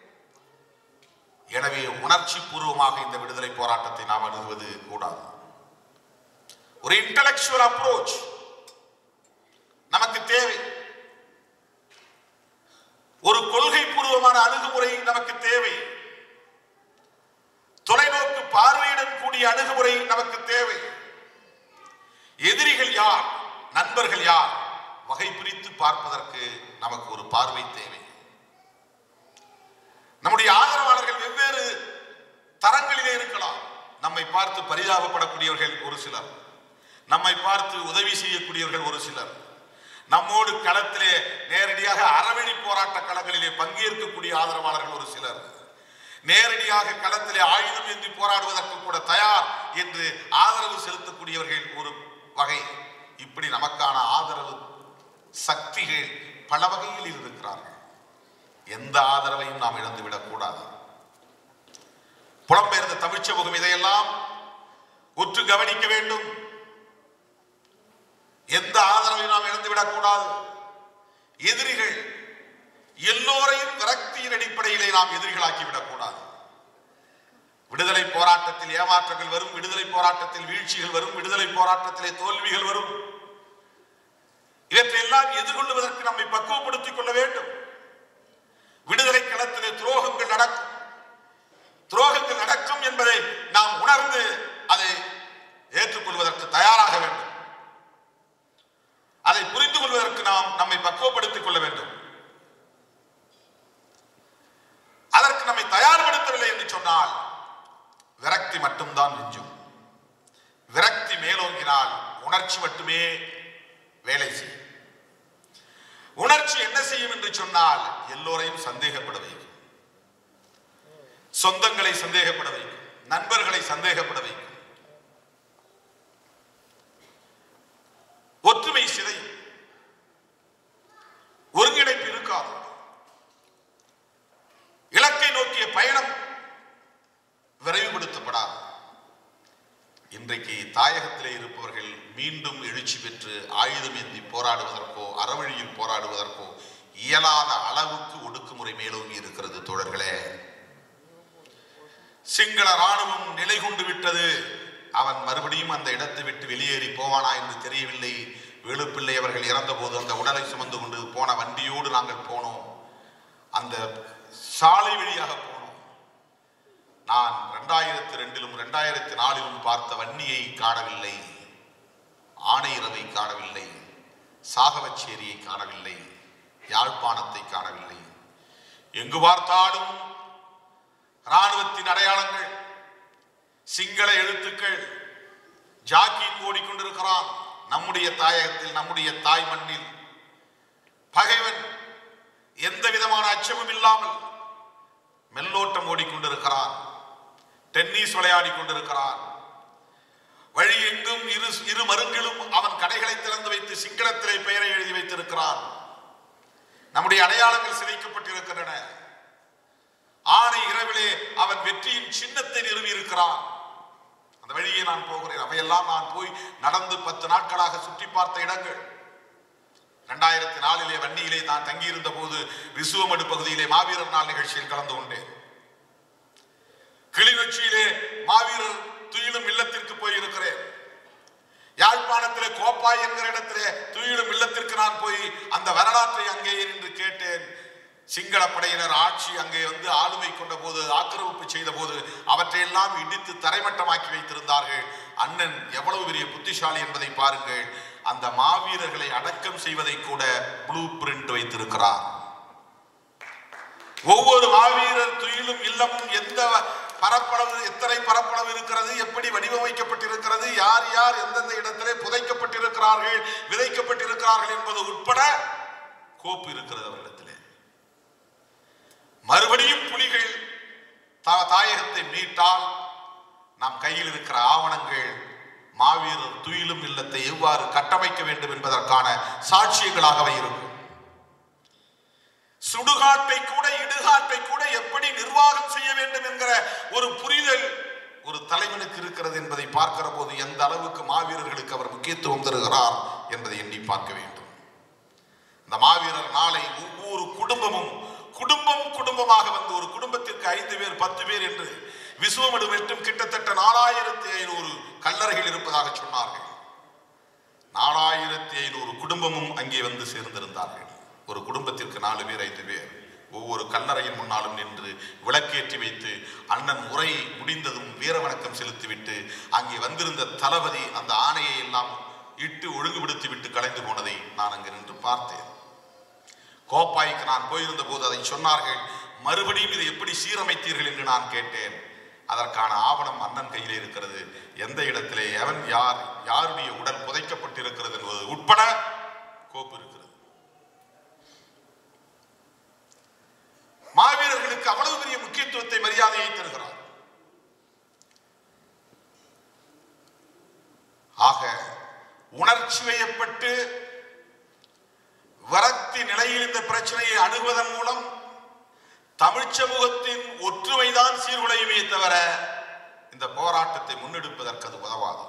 எனவே உணர்ச்சி பூர்வமாக இந்த விடுதலை போராட்டத்தை நாம் அணுகுவது கூடாது ஒரு இன்டலெக்சுவல் அப்ரோச் நமக்கு தேவை ஒரு கொள்கை பூர்வமான அணுகுமுறை நமக்கு தேவை தொலைநோக்கு பார்வையுடன் கூடிய அணுகுமுறை நமக்கு தேவை எதிரிகள் யார் நண்பர்கள் யார் வகை பிரித்து பார்ப்பதற்கு நமக்கு ஒரு பார்வை தேவை நம்முடைய ஆதரவாளர்கள் வெவ்வேறு தரங்களிலே இருக்கலாம் நம்மை பார்த்து பரிதாபப்படக்கூடியவர்கள் ஒரு சிலர் நம்மை பார்த்து உதவி செய்யக்கூடியவர்கள் ஒரு சிலர் நம்மோடு களத்திலே நேரடியாக அறவழி போராட்ட களங்களிலே பங்கேற்கக்கூடிய ஆதரவாளர்கள் ஒரு சிலர் நேரடியாக களத்திலே ஆயுதம் ஏந்தி போராடுவதற்கு கூட தயார் என்று ஆதரவு செலுத்தக்கூடியவர்கள் ஒரு வகை இப்படி நமக்கான ஆதரவு சக்திகள் பல வகையில் இருக்கிறார்கள் எந்த ஆதரவையும் நாம் இழந்துவிடக் கூடாது புலம்பெயர்ந்த தமிழ்ச் சமூகம் இதையெல்லாம் உற்று கவனிக்க வேண்டும் எந்த ஆதரவையும் நாம் இழந்துவிடக் கூடாது எதிரிகள் எல்லோரையும் விரக்தியின் அடிப்படையிலே நாம் எதிரிகளாக்கி விடக்கூடாது விடுதலை போராட்டத்தில் ஏமாற்றங்கள் வரும் விடுதலை போராட்டத்தில் வீழ்ச்சிகள் வரும் விடுதலை போராட்டத்திலே தோல்விகள் வரும் இவற்றையெல்லாம் எதிர்கொள்வதற்கு நம்மை பக்குவப்படுத்திக் கொள்ள வேண்டும் விடுதலை களத்திலே துரோகங்கள் நடக்கும் துரோகங்கள் நடக்கும் என்பதை நாம் உணர்ந்து அதை ஏற்றுக்கொள்வதற்கு தயாராக வேண்டும் அதை புரிந்து கொள்வதற்கு நாம் நம்மை பக்குவப்படுத்திக் கொள்ள வேண்டும் அதற்கு நம்மை தயார்படுத்தவில்லை என்று சொன்னால் விரக்தி மட்டும்தான் மிஞ்சும் விரக்தி மேலோங்கினால் உணர்ச்சி மட்டுமே வேலை செய்யும் உணர்ச்சி என்ன செய்யும் என்று சொன்னால் எல்லோரையும் சந்தேகப்பட வைக்கும் சொந்தங்களை சந்தேகப்பட வைக்கும் நண்பர்களை சந்தேகப்பட வைக்கும் ஒற்றுமை சிதையும் ஒருங்கிணைப்பு இருக்காது இலக்கை நோக்கிய பயணம் விரைவுபடுத்தப்படாது இன்றைக்கு தாயகத்திலே இருப்பவர்கள் மீண்டும் எழுச்சி பெற்று ஆயுதம் ஏந்தி போராடுவதற்கோ அறவழியில் போராடுவதற்கோ இயலாத அளவுக்கு ஒடுக்குமுறை மேலோங்கி இருக்கிறது தோழர்களே சிங்கள ராணுவம் நிலை கொண்டு விட்டது அவன் மறுபடியும் அந்த இடத்தை விட்டு வெளியேறி போவானா என்று தெரியவில்லை வேலுப்பிள்ளை அவர்கள் இறந்தபோது அந்த உடலை சுமந்து கொண்டு போன வண்டியோடு நாங்கள் போனோம் அந்த சாலை வழியாக போனோம் நான் ரெண்டாயிரத்தி ரெண்டிலும் ரெண்டாயிரத்தி நாலிலும் பார்த்த வன்னியை காணவில்லை ஆணையிறவை காணவில்லை சாகவச்சேரியை காணவில்லை யாழ்ப்பாணத்தை காணவில்லை எங்கு பார்த்தாலும் ராணுவத்தின் அடையாளங்கள் சிங்கள எழுத்துக்கள் ஜாக்கின் ஓடிக்கொண்டிருக்கிறான் நம்முடைய தாயகத்தில் நம்முடைய தாய் மண்ணில் பகைவன் எந்த விதமான அச்சமும் இல்லாமல் மெல்லோட்டம் ஓடிக்கொண்டிருக்கிறான் டென்னிஸ் விளையாடி கொண்டிருக்கிறான் வழி எங்கும் இரு இரு மருங்கிலும் அவன் கடைகளை திறந்து வைத்து சிங்களத்திலே பெயரை எழுதி வைத்திருக்கிறான் நம்முடைய அடையாளங்கள் சிதைக்கப்பட்டிருக்கின்றன ஆணை இரவிலே அவன் வெற்றியின் சின்னத்தை நிறுவி இருக்கிறான் அந்த வழியே நான் போகிறேன் அவையெல்லாம் நான் போய் நடந்து பத்து நாட்களாக சுற்றி பார்த்த இடங்கள் இரண்டாயிரத்தி நாலிலே வன்னியிலே நான் தங்கியிருந்த போது விசுவமடு பகுதியிலே மாவீரர் நாள் நிகழ்ச்சியில் கலந்து கொண்டேன் கிளிநொச்சியிலே மாவீரர் துயிலும் இல்லத்திற்கு போயிருக்கிறேன் யாழ்ப்பாணத்திலே கோப்பாய் என்கிற இடத்திலே துயிலும் இல்லத்திற்கு நான் போய் அந்த வரலாற்றை அங்கே நின்று கேட்டேன் சிங்கள படையினர் ஆட்சி அங்கே வந்து ஆளுமை கொண்ட போது ஆக்கிரமிப்பு செய்த போது அவற்றையெல்லாம் இடித்து தரைமட்டமாக்கி வைத்திருந்தார்கள் அண்ணன் எவ்வளவு பெரிய புத்திசாலி என்பதை பாருங்கள் அந்த மாவீரர்களை அடக்கம் செய்வதை கூட ப்ளூ பிரிண்ட் வைத்திருக்கிறார் ஒவ்வொரு மாவீரர் துயிலும் இல்லமும் எந்த பரப்பளவு எத்தனை பரப்பளவு இருக்கிறது எப்படி வடிவமைக்கப்பட்டிருக்கிறது யார் யார் எந்தெந்த இடத்திலே புதைக்கப்பட்டிருக்கிறார்கள் விதைக்கப்பட்டிருக்கிறார்கள் என்பது உட்பட கோப்பு இருக்கிறது அவரிடத்திலே மறுபடியும் புலிகள் தா- தாயகத்தை மீட்டால் நம் கையில் இருக்கிற ஆவணங்கள் மாவீரர் துயிலும் இல்லத்தை எவ்வாறு கட்டமைக்க வேண்டும் என்பதற்கான சாட்சியங்களாக அவை இருக்கும் சுடுகாட்டை கூட இடுகாட்டை கூட எப்படி நிர்வாகம் செய்ய வேண்டும் என்கிற ஒரு புரிதல் ஒரு தலைவனுக்கு இருக்கிறது என்பதை பார்க்கிற போது எந்த அளவுக்கு மாவீரர்களுக்கு அவர் முக்கியத்துவம் தருகிறார் என்பதை எண்ணி பார்க்க வேண்டும் இந்த மாவீரர் நாளை ஒவ்வொரு குடும்பமும் குடும்பம் குடும்பமாக வந்து ஒரு குடும்பத்திற்கு ஐந்து பேர் பத்து பேர் என்று விசுவமடு மட்டும் கிட்டத்தட்ட நாலாயிரத்தி ஐநூறு கல்லறைகள் இருப்பதாக சொன்னார்கள் நாலாயிரத்தி ஐநூறு குடும்பமும் அங்கே வந்து சேர்ந்திருந்தார்கள் ஒரு குடும்பத்திற்கு நாலு பேர் ஐந்து பேர் ஒவ்வொரு கல்லறையின் முன்னாலும் நின்று விளக்கேற்றி வைத்து அண்ணன் உரை முடிந்ததும் வீர வணக்கம் செலுத்திவிட்டு அங்கே வந்திருந்த தளபதி அந்த ஆணையை எல்லாம் இட்டு ஒழுங்குபடுத்தி விட்டு கலைந்து போனதை நான் அங்கு நின்று பார்த்தேன் கோப்பாய்க்கு நான் போயிருந்த போது அதை சொன்னார்கள் மறுபடியும் இதை எப்படி சீரமைத்தீர்கள் என்று நான் கேட்டேன் அதற்கான ஆவணம் அண்ணன் கையில் இருக்கிறது எந்த இடத்திலே எவன் யார் யாருடைய உடல் புதைக்கப்பட்டிருக்கிறது என்பது உட்பட கோப்பு இருக்கிறது மாவீரர்களுக்கு அவ்வளவு பெரிய முக்கியத்துவத்தை மரியாதையை தருகிறார் ஆக உணர்ச்சி வயப்பட்டு விரக்தி நிலையில் இந்த பிரச்சனையை அணுகுவதன் மூலம் தமிழ் சமூகத்தின் ஒற்றுமைதான் சீர்குலையுமே தவிர இந்த போராட்டத்தை முன்னெடுப்பதற்கு அது உதவாது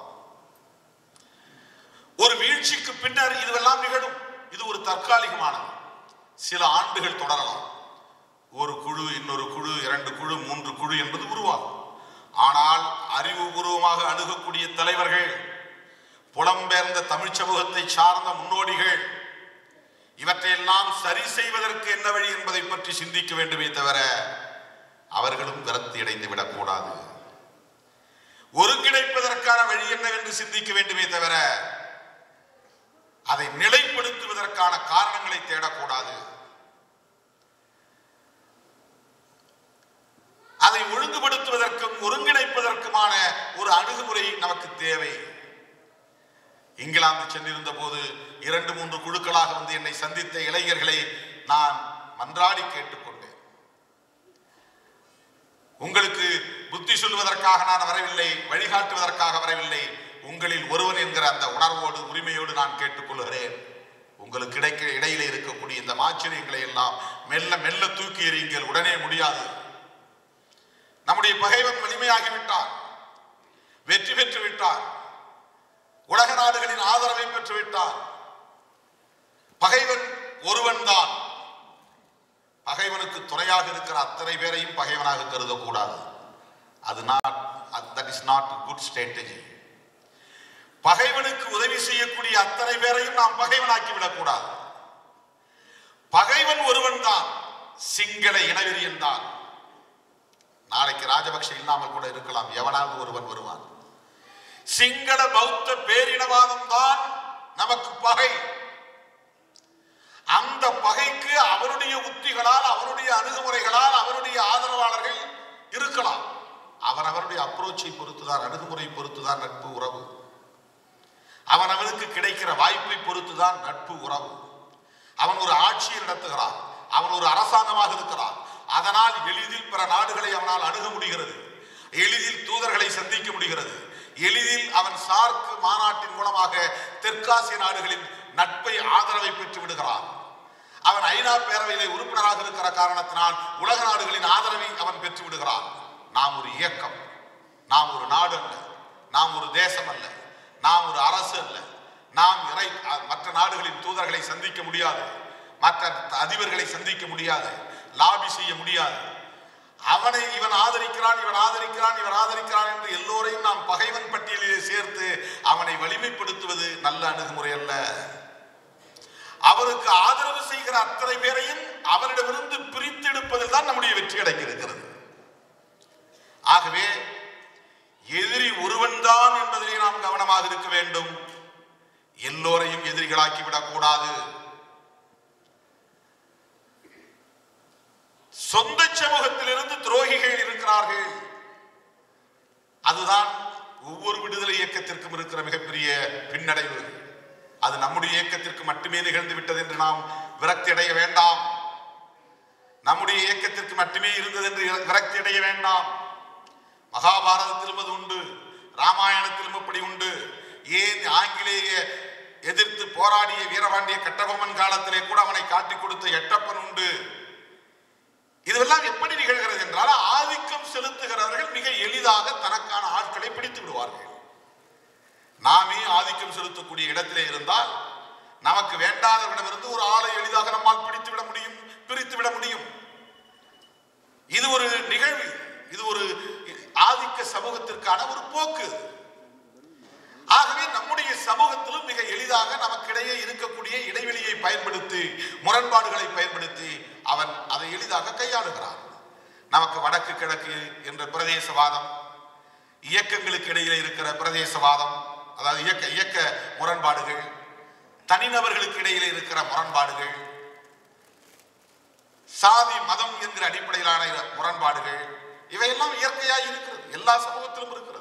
ஒரு வீழ்ச்சிக்கு பின்னர் இதுவெல்லாம் நிகழும் இது ஒரு தற்காலிகமானது சில ஆண்டுகள் தொடரலாம் ஒரு குழு இன்னொரு குழு இரண்டு குழு மூன்று குழு என்பது உருவாகும் ஆனால் அறிவுபூர்வமாக அணுகக்கூடிய தலைவர்கள் புலம்பெயர்ந்த தமிழ் சமூகத்தை சார்ந்த முன்னோடிகள் இவற்றையெல்லாம் சரி செய்வதற்கு என்ன வழி என்பதை பற்றி சிந்திக்க வேண்டுமே தவிர அவர்களும் விரக்தி அடைந்து விடக்கூடாது ஒருங்கிணைப்பதற்கான வழி என்னவென்று சிந்திக்க வேண்டுமே தவிர அதை நிலைப்படுத்துவதற்கான காரணங்களை தேடக்கூடாது அதை ஒழுங்குபடுத்துவதற்கும் ஒருங்கிணைப்பதற்குமான ஒரு அணுகுமுறை நமக்கு தேவை இங்கிலாந்து சென்றிருந்த போது இரண்டு மூன்று குழுக்களாக வந்து என்னை சந்தித்த இளைஞர்களை நான் மன்றாடி கேட்டுக்கொண்டேன் உங்களுக்கு புத்தி சொல்வதற்காக நான் வரவில்லை வழிகாட்டுவதற்காக வரவில்லை உங்களில் ஒருவன் என்கிற அந்த உணர்வோடு உரிமையோடு நான் கேட்டுக்கொள்கிறேன் உங்களுக்கு இடைக்க இடையிலே இருக்கக்கூடிய இந்த மாச்சரியங்களை எல்லாம் மெல்ல மெல்ல தூக்கி எறியுங்கள் உடனே முடியாது நம்முடைய பகைவன் வலிமையாகிவிட்டான் வெற்றி பெற்று விட்டான் உலக நாடுகளின் ஆதரவை பெற்று விட்டான் பகைவன் ஒருவன் தான் பகைவனுக்கு துணையாக இருக்கிற அத்தனை பேரையும் பகைவனாக கருதக்கூடாது அது not that is not good strategy பகைவனுக்கு உதவி செய்யக்கூடிய அத்தனை பேரையும் நாம் பகைவனாக்கி விடக்கூடாது பகைவன் ஒருவன் தான் சிங்கள இனவெறியன் தான் நாளைக்கு ராஜபக்ஷ இல்லாமல் கூட இருக்கலாம் எவனாவது ஒருவன் வருவான் சிங்கள பௌத்த பேரினவாதம் தான் நமக்கு பகை அந்த பகைக்கு அவருடைய உத்திகளால் அவருடைய அணுகுமுறைகளால் அவருடைய ஆதரவாளர்கள் இருக்கலாம் அவன் அவருடைய அப்ரோச்சை பொறுத்துதான் அணுகுமுறை பொறுத்துதான் நட்பு உறவு அவன் அவனுக்கு கிடைக்கிற வாய்ப்பை பொறுத்துதான் நட்பு உறவு அவன் ஒரு ஆட்சியை நடத்துகிறான் அவன் ஒரு அரசாங்கமாக இருக்கிறான் அதனால் எளிதில் பிற நாடுகளை அவனால் அணுக முடிகிறது எளிதில் தூதர்களை சந்திக்க முடிகிறது எளிதில் அவன் சார்க்கு மாநாட்டின் மூலமாக தெற்காசிய நாடுகளின் நட்பை ஆதரவை பெற்று விடுகிறான் அவன் ஐநா பேரவையிலே உறுப்பினராக இருக்கிற காரணத்தினால் உலக நாடுகளின் ஆதரவை அவன் பெற்று விடுகிறான் நாம் ஒரு இயக்கம் நாம் ஒரு நாடு அல்ல நாம் ஒரு தேசம் அல்ல நாம் ஒரு அரசு அல்ல நாம் இறை அ- மற்ற நாடுகளின் தூதர்களை சந்திக்க முடியாது மற்ற அதிபர்களை சந்திக்க முடியாது லாபி செய்ய முடியாது அவனை இவன் ஆதரிக்கிறான் இவன் ஆதரிக்கிறான் இவன் ஆதரிக்கிறான் என்று எல்லோரையும் நாம் பகைவன் பட்டியலிலே சேர்த்து அவனை வலிமைப்படுத்துவது நல்ல அணுகுமுறை அல்ல அவருக்கு ஆதரவு செய்கிற அத்தனை பேரையும் அவரிடமிருந்து பிரித்தெடுப்பதில் தான் நம்முடைய வெற்றி கிடைக்க இருக்கிறது ஆகவே எதிரி ஒருவன்தான் என்பதிலே நாம் கவனமாக இருக்க வேண்டும் எல்லோரையும் எதிரிகளாக்கி விடக்கூடாது சொந்த சமூகத்திலிருந்து துரோகிகள் இருக்கிறார்கள் அதுதான் ஒவ்வொரு விடுதலை இயக்கத்திற்கும் இருக்கிற மிகப்பெரிய பின்னடைவு அது நம்முடைய இயக்கத்திற்கு மட்டுமே நிகழ்ந்து விட்டது என்று நாம் விரக்தி அடைய வேண்டாம் நம்முடைய இயக்கத்திற்கு மட்டுமே இருந்தது என்று விரக்தி அடைய வேண்டாம் மகாபாரதத்திலும் அது உண்டு ராமாயணத்திலும் இப்படி உண்டு ஏன் ஆங்கிலேய எதிர்த்து போராடிய வீரபாண்டிய கட்டபொம்மன் காலத்திலே கூட அவனை காட்டிக் கொடுத்த எட்டப்பன் உண்டு இதுவெல்லாம் எப்படி நிகழ்கிறது என்றால் ஆதிக்கம் செலுத்துகிறவர்கள் மிக எளிதாக தனக்கான ஆட்களை பிடித்து விடுவார்கள் நாமே ஆதிக்கம் செலுத்தக்கூடிய இடத்திலே இருந்தால் நமக்கு வேண்டாதவரிடமிருந்து ஒரு ஆளை எளிதாக நம்மால் பிடித்து விட முடியும் பிரித்து விட முடியும் இது ஒரு நிகழ்வு இது ஒரு ஆதிக்க சமூகத்திற்கான ஒரு போக்கு ஆகவே நம்முடைய சமூகத்திலும் மிக எளிதாக நமக்கிடையே இருக்கக்கூடிய இடைவெளியை பயன்படுத்தி முரண்பாடுகளை பயன்படுத்தி அவன் அதை எளிதாக கையாளுகிறான் நமக்கு வடக்கு கிழக்கு என்ற பிரதேசவாதம் இயக்கங்களுக்கு இடையிலே இருக்கிற பிரதேசவாதம் அதாவது இயக்க இயக்க முரண்பாடுகள் தனிநபர்களுக்கு இடையிலே இருக்கிற முரண்பாடுகள் சாதி மதம் என்கிற அடிப்படையிலான முரண்பாடுகள் இவையெல்லாம் இயற்கையாக இருக்கிறது எல்லா சமூகத்திலும் இருக்கிறது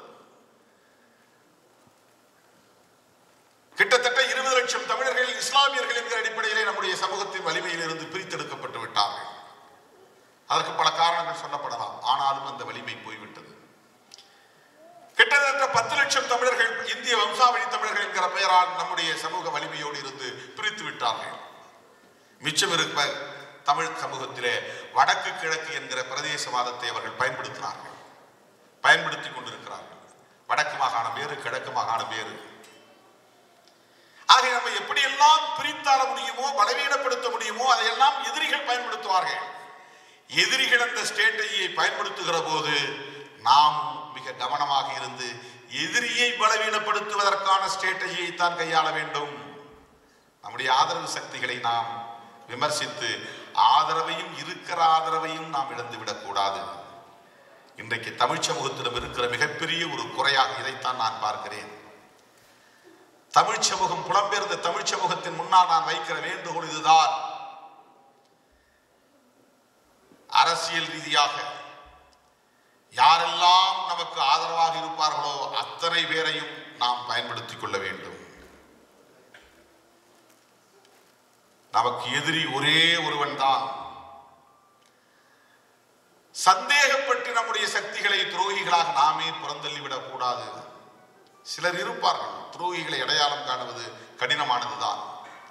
கிட்டத்தட்ட இருபது லட்சம் தமிழர்கள் இஸ்லாமியர்கள் என்கிற அடிப்படையிலே நம்முடைய சமூகத்தின் வலிமையில் இருந்து பிரித்தெடுக்கப்பட்டு விட்டார்கள் அதற்கு பல காரணங்கள் சொல்லப்படலாம் ஆனாலும் அந்த வலிமை போய்விட்டது கிட்டத்தட்ட பத்து லட்சம் தமிழர்கள் இந்திய வம்சாவளி தமிழர்கள் என்கிற பெயரால் நம்முடைய சமூக வலிமையோடு இருந்து பிரித்து விட்டார்கள் மிச்சம் இருப்ப தமிழ் சமூகத்திலே வடக்கு கிழக்கு என்கிற பிரதேசவாதத்தை அவர்கள் பயன்படுத்தினார்கள் பயன்படுத்தி கொண்டிருக்கிறார்கள் வடக்கு மாகாணம் வேறு கிழக்கு மாகாணம் வேறு ஆக நம்ம எப்படியெல்லாம் பிரித்தாள முடியுமோ பலவீனப்படுத்த முடியுமோ அதையெல்லாம் எதிரிகள் பயன்படுத்துவார்கள் எதிரிகள் அந்த ஸ்ட்ராட்டஜியை பயன்படுத்துகிற போது நாம் மிக கவனமாக இருந்து எதிரியை பலவீனப்படுத்துவதற்கான ஸ்ட்ராட்டஜியை தான் கையாள வேண்டும் நம்முடைய ஆதரவு சக்திகளை நாம் விமர்சித்து ஆதரவையும் இருக்கிற ஆதரவையும் நாம் இழந்து விடக்கூடாது இன்றைக்கு தமிழ் சமூகத்திடம் இருக்கிற மிகப்பெரிய ஒரு குறையாக இதைத்தான் நான் பார்க்கிறேன் தமிழ் சமூகம் புலம்பெயர்ந்த தமிழ் சமூகத்தின் முன்னால் நான் வைக்கிற வேண்டுகோள் இதுதான் அரசியல் ரீதியாக யாரெல்லாம் நமக்கு ஆதரவாக இருப்பார்களோ அத்தனை பேரையும் நாம் பயன்படுத்திக் கொள்ள வேண்டும் நமக்கு எதிரி ஒரே ஒருவன் தான் சந்தேகப்பட்டு நம்முடைய சக்திகளை துரோகிகளாக நாமே புறந்தள்ளிவிடக் கூடாது சிலர் இருப்பார்கள் துரோகிகளை அடையாளம் காணுவது கடினமானதுதான்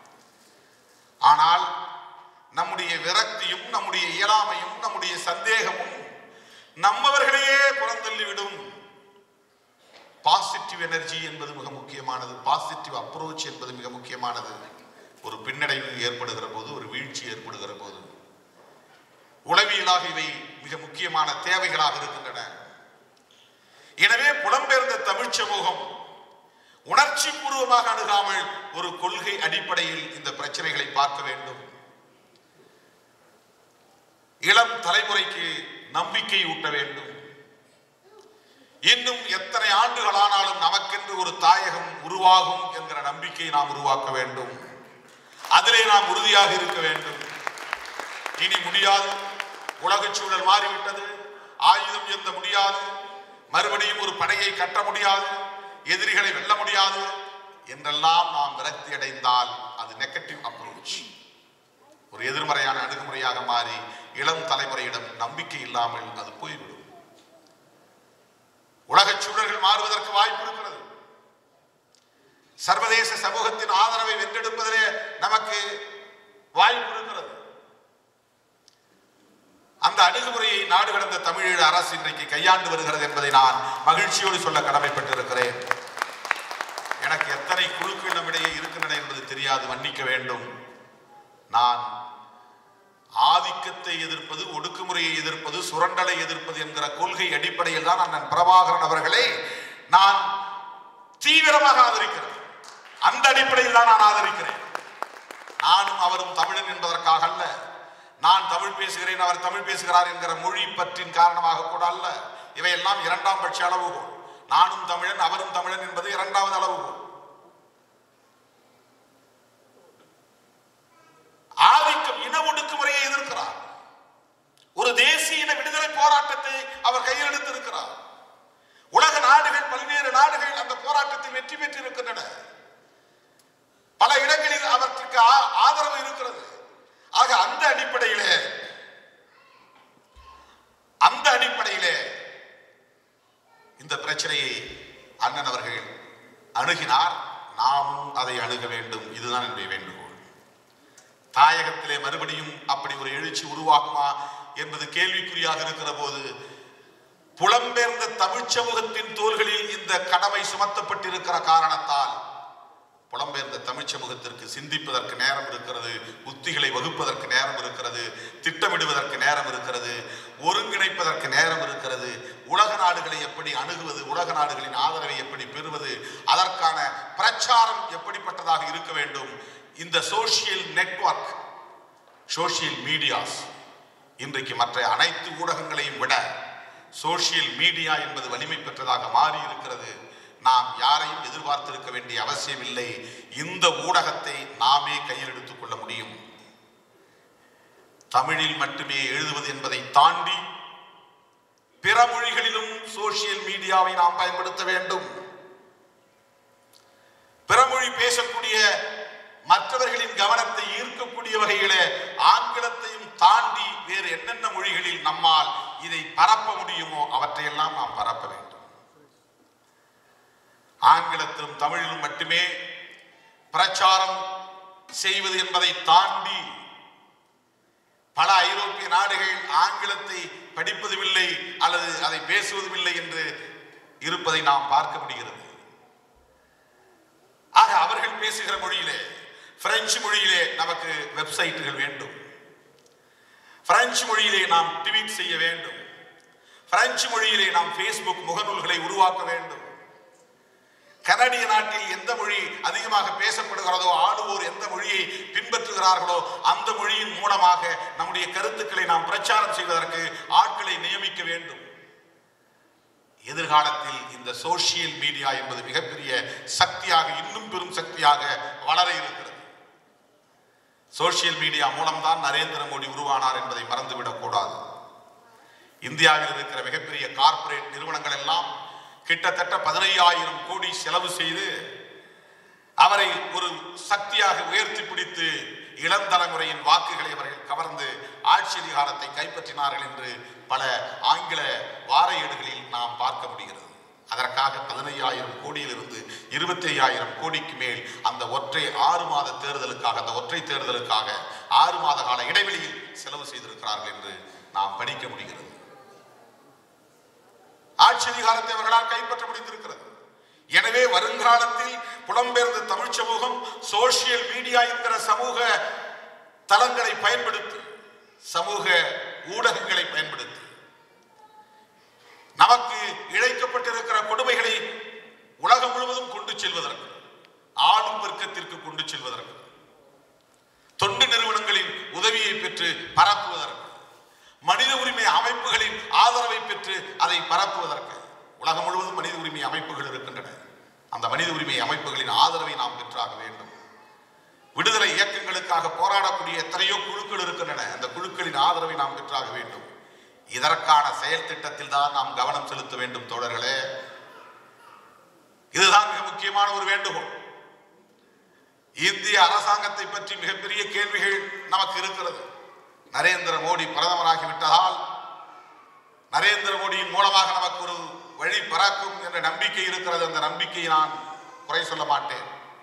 ஆனால் நம்முடைய விரக்தியும் நம்முடைய இயலாமையும் நம்முடைய சந்தேகமும் நம்மவர்களையே புறந்தள்ளிவிடும் பாசிட்டிவ் எனர்ஜி என்பது மிக முக்கியமானது பாசிட்டிவ் அப்ரோச் என்பது மிக முக்கியமானது ஒரு பின்னடைவு ஏற்படுகிற போது ஒரு வீழ்ச்சி ஏற்படுகிற போது உளவியலாக இவை மிக முக்கியமான தேவைகளாக இருக்கின்றன எனவே புலம்பெயர்ந்த தமிழ் சமூகம் உணர்ச்சி பூர்வமாக அணுகாமல் ஒரு கொள்கை அடிப்படையில் இந்த பிரச்சனைகளை பார்க்க வேண்டும் இளம் தலைமுறைக்கு நம்பிக்கை ஊட்ட வேண்டும் இன்னும் எத்தனை ஆண்டுகள் ஆனாலும் நமக்கென்று ஒரு தாயகம் உருவாகும் என்கிற நம்பிக்கையை நாம் உருவாக்க வேண்டும் அதிலே நாம் உறுதியாக இருக்க வேண்டும் இனி முடியாது உலகச் சூழல் மாறிவிட்டது ஆயுதம் எந்த முடியாது மறுபடியும் ஒரு படையை கட்ட முடியாது எதிரிகளை வெல்ல முடியாது என்றெல்லாம் நாம் விரக்தி அடைந்தால் அது நெகட்டிவ் அப்ரோச் ஒரு எதிர்மறையான அணுகுமுறையாக மாறி இளம் தலைமுறையிடம் நம்பிக்கை இல்லாமல் அது போய்விடும் உலகச் சூழல்கள் மாறுவதற்கு வாய்ப்பு இருக்கிறது சர்வதேச சமூகத்தின் ஆதரவை வென்றெடுப்பதிலே நமக்கு வாய்ப்பு இருக்கிறது அந்த அணுகுமுறையை நாடு கடந்த தமிழீழ அரசு இன்றைக்கு கையாண்டு வருகிறது என்பதை நான் மகிழ்ச்சியோடு சொல்ல கடமைப்பட்டிருக்கிறேன் எனக்கு எத்தனை குழுக்கள் நம்மிடையே இருக்கின்றன என்பது தெரியாது மன்னிக்க வேண்டும் நான் ஆதிக்கத்தை எதிர்ப்பது ஒடுக்குமுறையை எதிர்ப்பது சுரண்டலை எதிர்ப்பது என்கிற கொள்கை அடிப்படையில் தான் அண்ணன் பிரபாகரன் அவர்களை நான் தீவிரமாக ஆதரிக்கிறேன் அந்த அடிப்படையில் தான் நான் ஆதரிக்கிறேன் நானும் அவரும் தமிழன் என்பதற்காக அல்ல நான் தமிழ் பேசுகிறேன் அவர் தமிழ் பேசுகிறார் என்கிற மொழி பற்றின் காரணமாக கூட அல்ல இவையெல்லாம் இரண்டாம் பட்ச அளவுகோல் நானும் தமிழன் அவரும் தமிழன் என்பது இரண்டாவது அளவுகோல் ஆதிக்கம் இன ஒடுக்குமுறையை எதிர்க்கிறார் ஒரு தேசிய இன விடுதலை போராட்டத்தை அவர் கையில் எடுத்திருக்கிறார் உலக நாடுகள் பல்வேறு நாடுகள் அந்த போராட்டத்தில் வெற்றி பெற்றிருக்கின்றன பல இடங்களில் அவற்றுக்கு ஆ- ஆதரவு இருக்கிறது ஆக அந்த அடிப்படையிலே அந்த அடிப்படையிலே இந்த பிரச்சனையை அண்ணன் அவர்கள் அணுகினார் நாமும் அதை அணுக வேண்டும் இதுதான் என்னுடைய வேண்டுகோள் தாயகத்திலே மறுபடியும் அப்படி ஒரு எழுச்சி உருவாகுமா என்பது கேள்விக்குறியாக இருக்கிற போது புலம்பெயர்ந்த தமிழ்ச் சமூகத்தின் தோள்களில் இந்த கடமை சுமத்தப்பட்டிருக்கிற காரணத்தால் புலம்பெயர்ந்த தமிழ்ச் சமூகத்திற்கு சிந்திப்பதற்கு நேரம் இருக்கிறது உத்திகளை வகுப்பதற்கு நேரம் இருக்கிறது திட்டமிடுவதற்கு நேரம் இருக்கிறது ஒருங்கிணைப்பதற்கு நேரம் இருக்கிறது உலக நாடுகளை எப்படி அணுகுவது உலக நாடுகளின் ஆதரவை எப்படி பெறுவது அதற்கான பிரச்சாரம் எப்படிப்பட்டதாக இருக்க வேண்டும் இந்த சோஷியல் நெட்வொர்க் சோஷியல் மீடியாஸ் இன்றைக்கு மற்ற அனைத்து ஊடகங்களையும் விட சோஷியல் மீடியா என்பது வலிமை பெற்றதாக மாறி இருக்கிறது நாம் யாரையும் எதிர்பார்த்திருக்க வேண்டிய அவசியம் இல்லை இந்த ஊடகத்தை நாமே கையில் எடுத்துக் கொள்ள முடியும் தமிழில் மட்டுமே எழுதுவது என்பதை தாண்டி பிற மொழிகளிலும் சோஷியல் மீடியாவை நாம் பயன்படுத்த வேண்டும் பிறமொழி பேசக்கூடிய மற்றவர்களின் கவனத்தை ஈர்க்கக்கூடிய வகையிலே ஆங்கிலத்தையும் தாண்டி வேறு என்னென்ன மொழிகளில் நம்மால் இதை பரப்ப முடியுமோ அவற்றையெல்லாம் நாம் பரப்ப வேண்டும் ஆங்கிலத்திலும் தமிழிலும் மட்டுமே பிரச்சாரம் செய்வது என்பதை தாண்டி பல ஐரோப்பிய நாடுகள் ஆங்கிலத்தை படிப்பதும் இல்லை அல்லது அதை பேசுவதும் இல்லை என்று இருப்பதை நாம் பார்க்க முடிகிறது ஆக அவர்கள் பேசுகிற மொழியிலே பிரெஞ்சு மொழியிலே நமக்கு வெப்சைட்டுகள் வேண்டும் பிரெஞ்சு மொழியிலே நாம் ட்வீட் செய்ய வேண்டும் பிரெஞ்சு மொழியிலே நாம் ஃபேஸ்புக் முகநூல்களை உருவாக்க வேண்டும் கனடிய நாட்டில் எந்த மொழி அதிகமாக பேசப்படுகிறதோ ஆளுவோர் எந்த மொழியை பின்பற்றுகிறார்களோ அந்த மொழியின் மூலமாக நம்முடைய கருத்துக்களை நாம் பிரச்சாரம் செய்வதற்கு ஆட்களை நியமிக்க வேண்டும் எதிர்காலத்தில் இந்த சோஷியல் மீடியா என்பது மிகப்பெரிய சக்தியாக இன்னும் பெரும் சக்தியாக வளர இருக்கிறது சோஷியல் மீடியா மூலம்தான் நரேந்திர மோடி உருவானார் என்பதை மறந்துவிடக் கூடாது இந்தியாவில் இருக்கிற மிகப்பெரிய கார்ப்பரேட் நிறுவனங்கள் எல்லாம் கிட்டத்தட்ட பதினையாயிரம் கோடி செலவு செய்து அவரை ஒரு சக்தியாக உயர்த்தி பிடித்து இளந்தலைமுறையின் வாக்குகளை அவர்கள் கவர்ந்து ஆட்சி அதிகாரத்தை கைப்பற்றினார்கள் என்று பல ஆங்கில வார ஏடுகளில் நாம் பார்க்க முடிகிறது அதற்காக பதினையாயிரம் கோடியிலிருந்து இருபத்தி ஐயாயிரம் கோடிக்கு மேல் அந்த ஒற்றை ஆறு மாத தேர்தலுக்காக அந்த ஒற்றை தேர்தலுக்காக ஆறு மாத கால இடைவெளியில் செலவு செய்திருக்கிறார்கள் என்று நாம் படிக்க முடிகிறது ஆட்சி அதிகாரத்தை அவர்களால் கைப்பற்ற முடிந்திருக்கிறது எனவே வருங்காலத்தில் புலம்பெயர்ந்த தமிழ் சமூகம் சோசியல் மீடியா என்கிற சமூக தளங்களை பயன்படுத்தி சமூக ஊடகங்களை பயன்படுத்தி நமக்கு இழைக்கப்பட்டிருக்கிற கொடுமைகளை உலகம் முழுவதும் கொண்டு செல்வதற்கு ஆளும் வர்க்கத்திற்கு கொண்டு செல்வதற்கு தொண்டு நிறுவனங்களின் உதவியை பெற்று பரப்புவதற்கு மனித உரிமை அமைப்புகளின் ஆதரவை பெற்று அதை பரப்புவதற்கு உலகம் முழுவதும் மனித உரிமை அமைப்புகள் இருக்கின்றன அந்த மனித உரிமை அமைப்புகளின் ஆதரவை நாம் பெற்றாக வேண்டும் விடுதலை இயக்கங்களுக்காக போராடக்கூடிய எத்தனையோ குழுக்கள் இருக்கின்றன அந்த குழுக்களின் ஆதரவை நாம் பெற்றாக வேண்டும் இதற்கான செயல் திட்டத்தில் தான் நாம் கவனம் செலுத்த வேண்டும் தோழர்களே இதுதான் மிக முக்கியமான ஒரு வேண்டுகோள் இந்திய அரசாங்கத்தை பற்றி மிகப்பெரிய கேள்விகள் நமக்கு இருக்கிறது நரேந்திர மோடி பிரதமராகிவிட்டதால் நரேந்திர மோடியின் மூலமாக நமக்கு ஒரு வழி பிறக்கும் என்ற நம்பிக்கை இருக்கிறது அந்த நம்பிக்கையை நான் குறை சொல்ல மாட்டேன்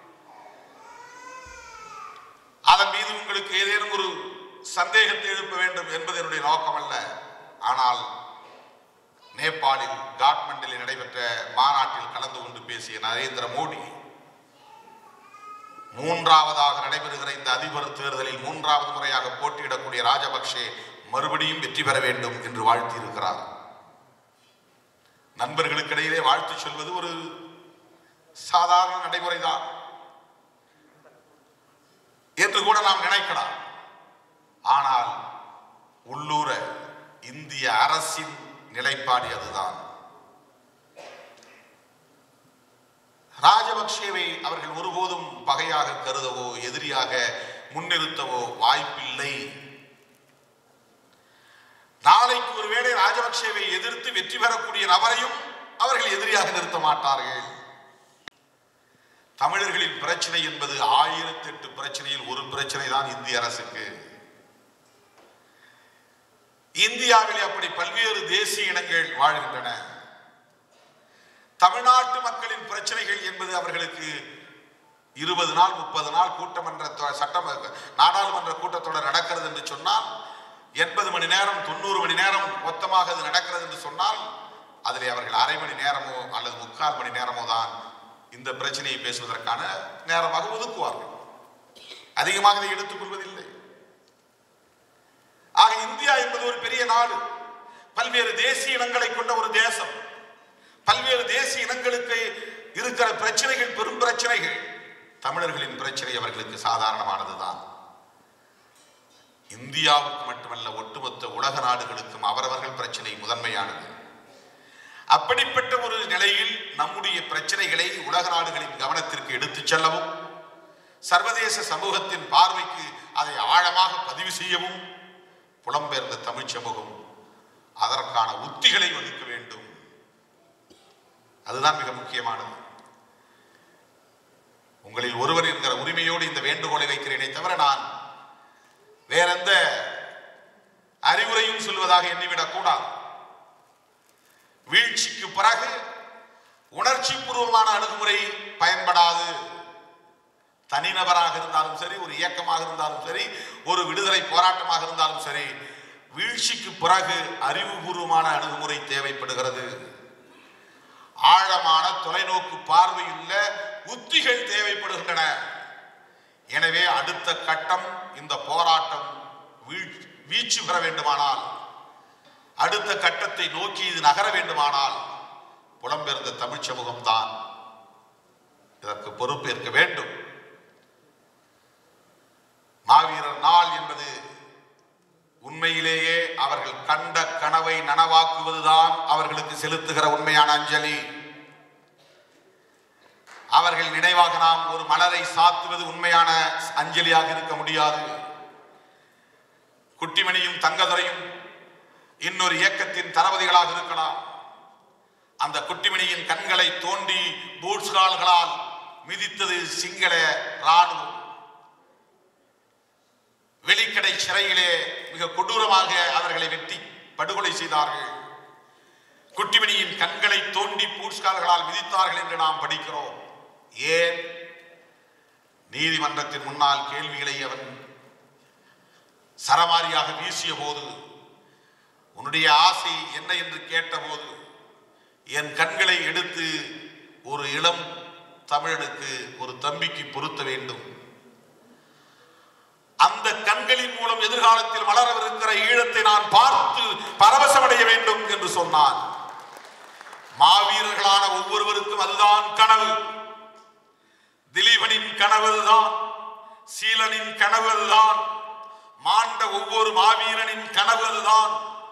அதன் மீது உங்களுக்கு ஏதேனும் ஒரு சந்தேகத்தை எழுப்ப வேண்டும் என்பது என்னுடைய நோக்கம் அல்ல ஆனால் நேபாளில் காட்மண்டில் நடைபெற்ற மாநாட்டில் கலந்து கொண்டு பேசிய நரேந்திர மோடி மூன்றாவதாக நடைபெறுகிற இந்த அதிபர் தேர்தலில் மூன்றாவது முறையாக போட்டியிடக்கூடிய ராஜபக்சே மறுபடியும் வெற்றி பெற வேண்டும் என்று வாழ்த்தியிருக்கிறார் நண்பர்களுக்கிடையிலே வாழ்த்து சொல்வது ஒரு சாதாரண நடைமுறைதான் என்று கூட நாம் நினைக்கலாம் ஆனால் உள்ளூர இந்திய அரசின் நிலைப்பாடு அதுதான் ராஜபக்சேவை அவர்கள் ஒருபோதும் பகையாக கருதவோ எதிரியாக முன்னிறுத்தவோ வாய்ப்பில்லை நாளைக்கு ஒருவேளை ராஜபக்சேவை எதிர்த்து வெற்றி பெறக்கூடிய நபரையும் அவர்கள் எதிரியாக நிறுத்த மாட்டார்கள் தமிழர்களின் பிரச்சனை என்பது ஆயிரத்தி எட்டு பிரச்சனையில் ஒரு பிரச்சனை தான் இந்திய அரசுக்கு இந்தியாவில் அப்படி பல்வேறு தேசிய இனங்கள் வாழ்கின்றன தமிழ்நாட்டு மக்களின் பிரச்சனைகள் என்பது அவர்களுக்கு இருபது நாள் முப்பது நாள் கூட்டமன்ற தொ- சட்டம் நாடாளுமன்ற கூட்டத்தொடர் நடக்கிறது என்று சொன்னால் எண்பது மணி நேரம் தொண்ணூறு மணி நேரம் மொத்தமாக அது நடக்கிறது என்று சொன்னால் அதில் அவர்கள் அரை மணி நேரமோ அல்லது முக்கால் மணி நேரமோ தான் இந்த பிரச்சனையை பேசுவதற்கான நேரமாக ஒதுக்குவார்கள் அதிகமாக அதை எடுத்துக் கொள்வதில்லை ஆக இந்தியா என்பது ஒரு பெரிய நாடு பல்வேறு தேசிய இனங்களை கொண்ட ஒரு தேசம் பல்வேறு தேசிய இனங்களுக்கு இருக்கிற பிரச்சனைகள் பெரும் பிரச்சனைகள் தமிழர்களின் பிரச்சனை அவர்களுக்கு சாதாரணமானதுதான் இந்தியாவுக்கு மட்டுமல்ல ஒட்டுமொத்த உலக நாடுகளுக்கும் அவரவர்கள் பிரச்சனை முதன்மையானது அப்படிப்பட்ட ஒரு நிலையில் நம்முடைய பிரச்சனைகளை உலக நாடுகளின் கவனத்திற்கு எடுத்துச் செல்லவும் சர்வதேச சமூகத்தின் பார்வைக்கு அதை ஆழமாக பதிவு செய்யவும் புலம்பெயர்ந்த தமிழ் சமூகம் அதற்கான உத்திகளை வகுக்க வேண்டும் அதுதான் மிக முக்கியமானது உங்களில் ஒருவர் என்கிற உரிமையோடு இந்த வேண்டுகோளை வைக்கிறேனே தவிர நான் வேற எந்த அறிவுரையும் சொல்வதாக எண்ணிவிடக் கூடாது வீழ்ச்சிக்கு பிறகு உணர்ச்சி பூர்வமான அணுகுமுறை பயன்படாது தனிநபராக இருந்தாலும் சரி ஒரு இயக்கமாக இருந்தாலும் சரி ஒரு விடுதலை போராட்டமாக இருந்தாலும் சரி வீழ்ச்சிக்கு பிறகு அறிவுபூர்வமான அணுகுமுறை தேவைப்படுகிறது ஆழமான தொலைநோக்கு பார்வையுள்ள உத்திகள் தேவைப்படுகின்றன எனவே அடுத்த கட்டம் இந்த போராட்டம் வீழ்- வீழ்ச்சி பெற வேண்டுமானால் அடுத்த கட்டத்தை நோக்கி இது நகர வேண்டுமானால் புலம்பெயர்ந்த தமிழ் சமூகம்தான் இதற்கு பொறுப்பேற்க வேண்டும் மாவீரர் நாள் என்பது உண்மையிலேயே அவர்கள் கண்ட கனவை நனவாக்குவதுதான் அவர்களுக்கு செலுத்துகிற உண்மையான அஞ்சலி அவர்கள் நினைவாக நாம் ஒரு மலரை சாத்துவது உண்மையான அஞ்சலியாக இருக்க முடியாது குட்டிமணியும் தங்கதுரையும் இன்னொரு இயக்கத்தின் தளபதிகளாக இருக்கலாம் அந்த குட்டிமணியின் கண்களை தோண்டி பூட்ஸ் கால்களால் மிதித்தது சிங்கள ராணுவம் வெளிக்கடை சிறையிலே மிக கொடூரமாக அவர்களை வெட்டி படுகொலை செய்தார்கள் குட்டிமணியின் கண்களை தோண்டி பூட்ஸ்கால்களால் விதித்தார்கள் என்று நாம் படிக்கிறோம் ஏன் நீதிமன்றத்தின் முன்னால் கேள்விகளை அவன் சரமாரியாக வீசிய போது உன்னுடைய ஆசை என்ன என்று கேட்டபோது என் கண்களை எடுத்து ஒரு இளம் தமிழனுக்கு ஒரு தம்பிக்கு பொருத்த வேண்டும் அந்த கண்களின் மூலம் எதிர்காலத்தில் வளரவிருக்கிற ஈழத்தை நான் பார்த்து பரவசமடைய வேண்டும் என்று சொன்னான் மாவீரர்களான ஒவ்வொருவருக்கும் அதுதான் கனவு திலீபனின் கனவு அதுதான் சீலனின் கனவு அதுதான் மாண்ட ஒவ்வொரு மாவீரனின் கனவு அதுதான்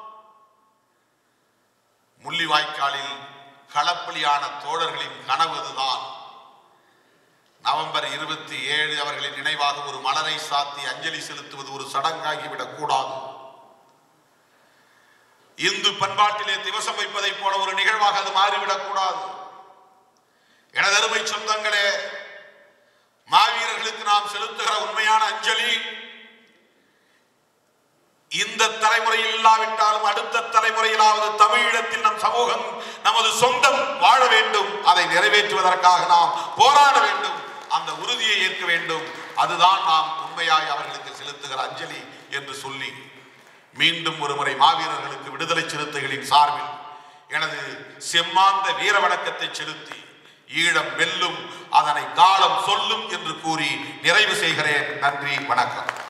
முள்ளிவாய்க்காலில் களப்பலியான தோழர்களின் கனவு அதுதான் நவம்பர் இருபத்தி ஏழு அவர்களின் நினைவாக ஒரு மலரை சாத்தி அஞ்சலி செலுத்துவது ஒரு சடங்காகிவிடக் கூடாது இந்து பண்பாட்டிலே திவசம் வைப்பதைப் போல ஒரு நிகழ்வாக அது மாறிவிடக் கூடாது எனது அருமை சொந்தங்களே மாவீரர்களுக்கு நாம் செலுத்துகிற உண்மையான அஞ்சலி இந்த தலைமுறையில் இல்லாவிட்டாலும் அடுத்த தலைமுறையிலாவது தமிழீழத்தில் நம் சமூகம் நமது சொந்தம் வாழ வேண்டும் அதை நிறைவேற்றுவதற்காக நாம் போராட வேண்டும் அந்த உறுதியை ஏற்க வேண்டும் அதுதான் நாம் உண்மையாய் அவர்களுக்கு செலுத்துகிற அஞ்சலி என்று சொல்லி மீண்டும் ஒரு முறை மாவீரர்களுக்கு விடுதலை சிறுத்தைகளின் சார்பில் எனது செம்மாந்த வீர வணக்கத்தை செலுத்தி ஈழம் வெல்லும் அதனை காலம் சொல்லும் என்று கூறி நிறைவு செய்கிறேன் நன்றி வணக்கம்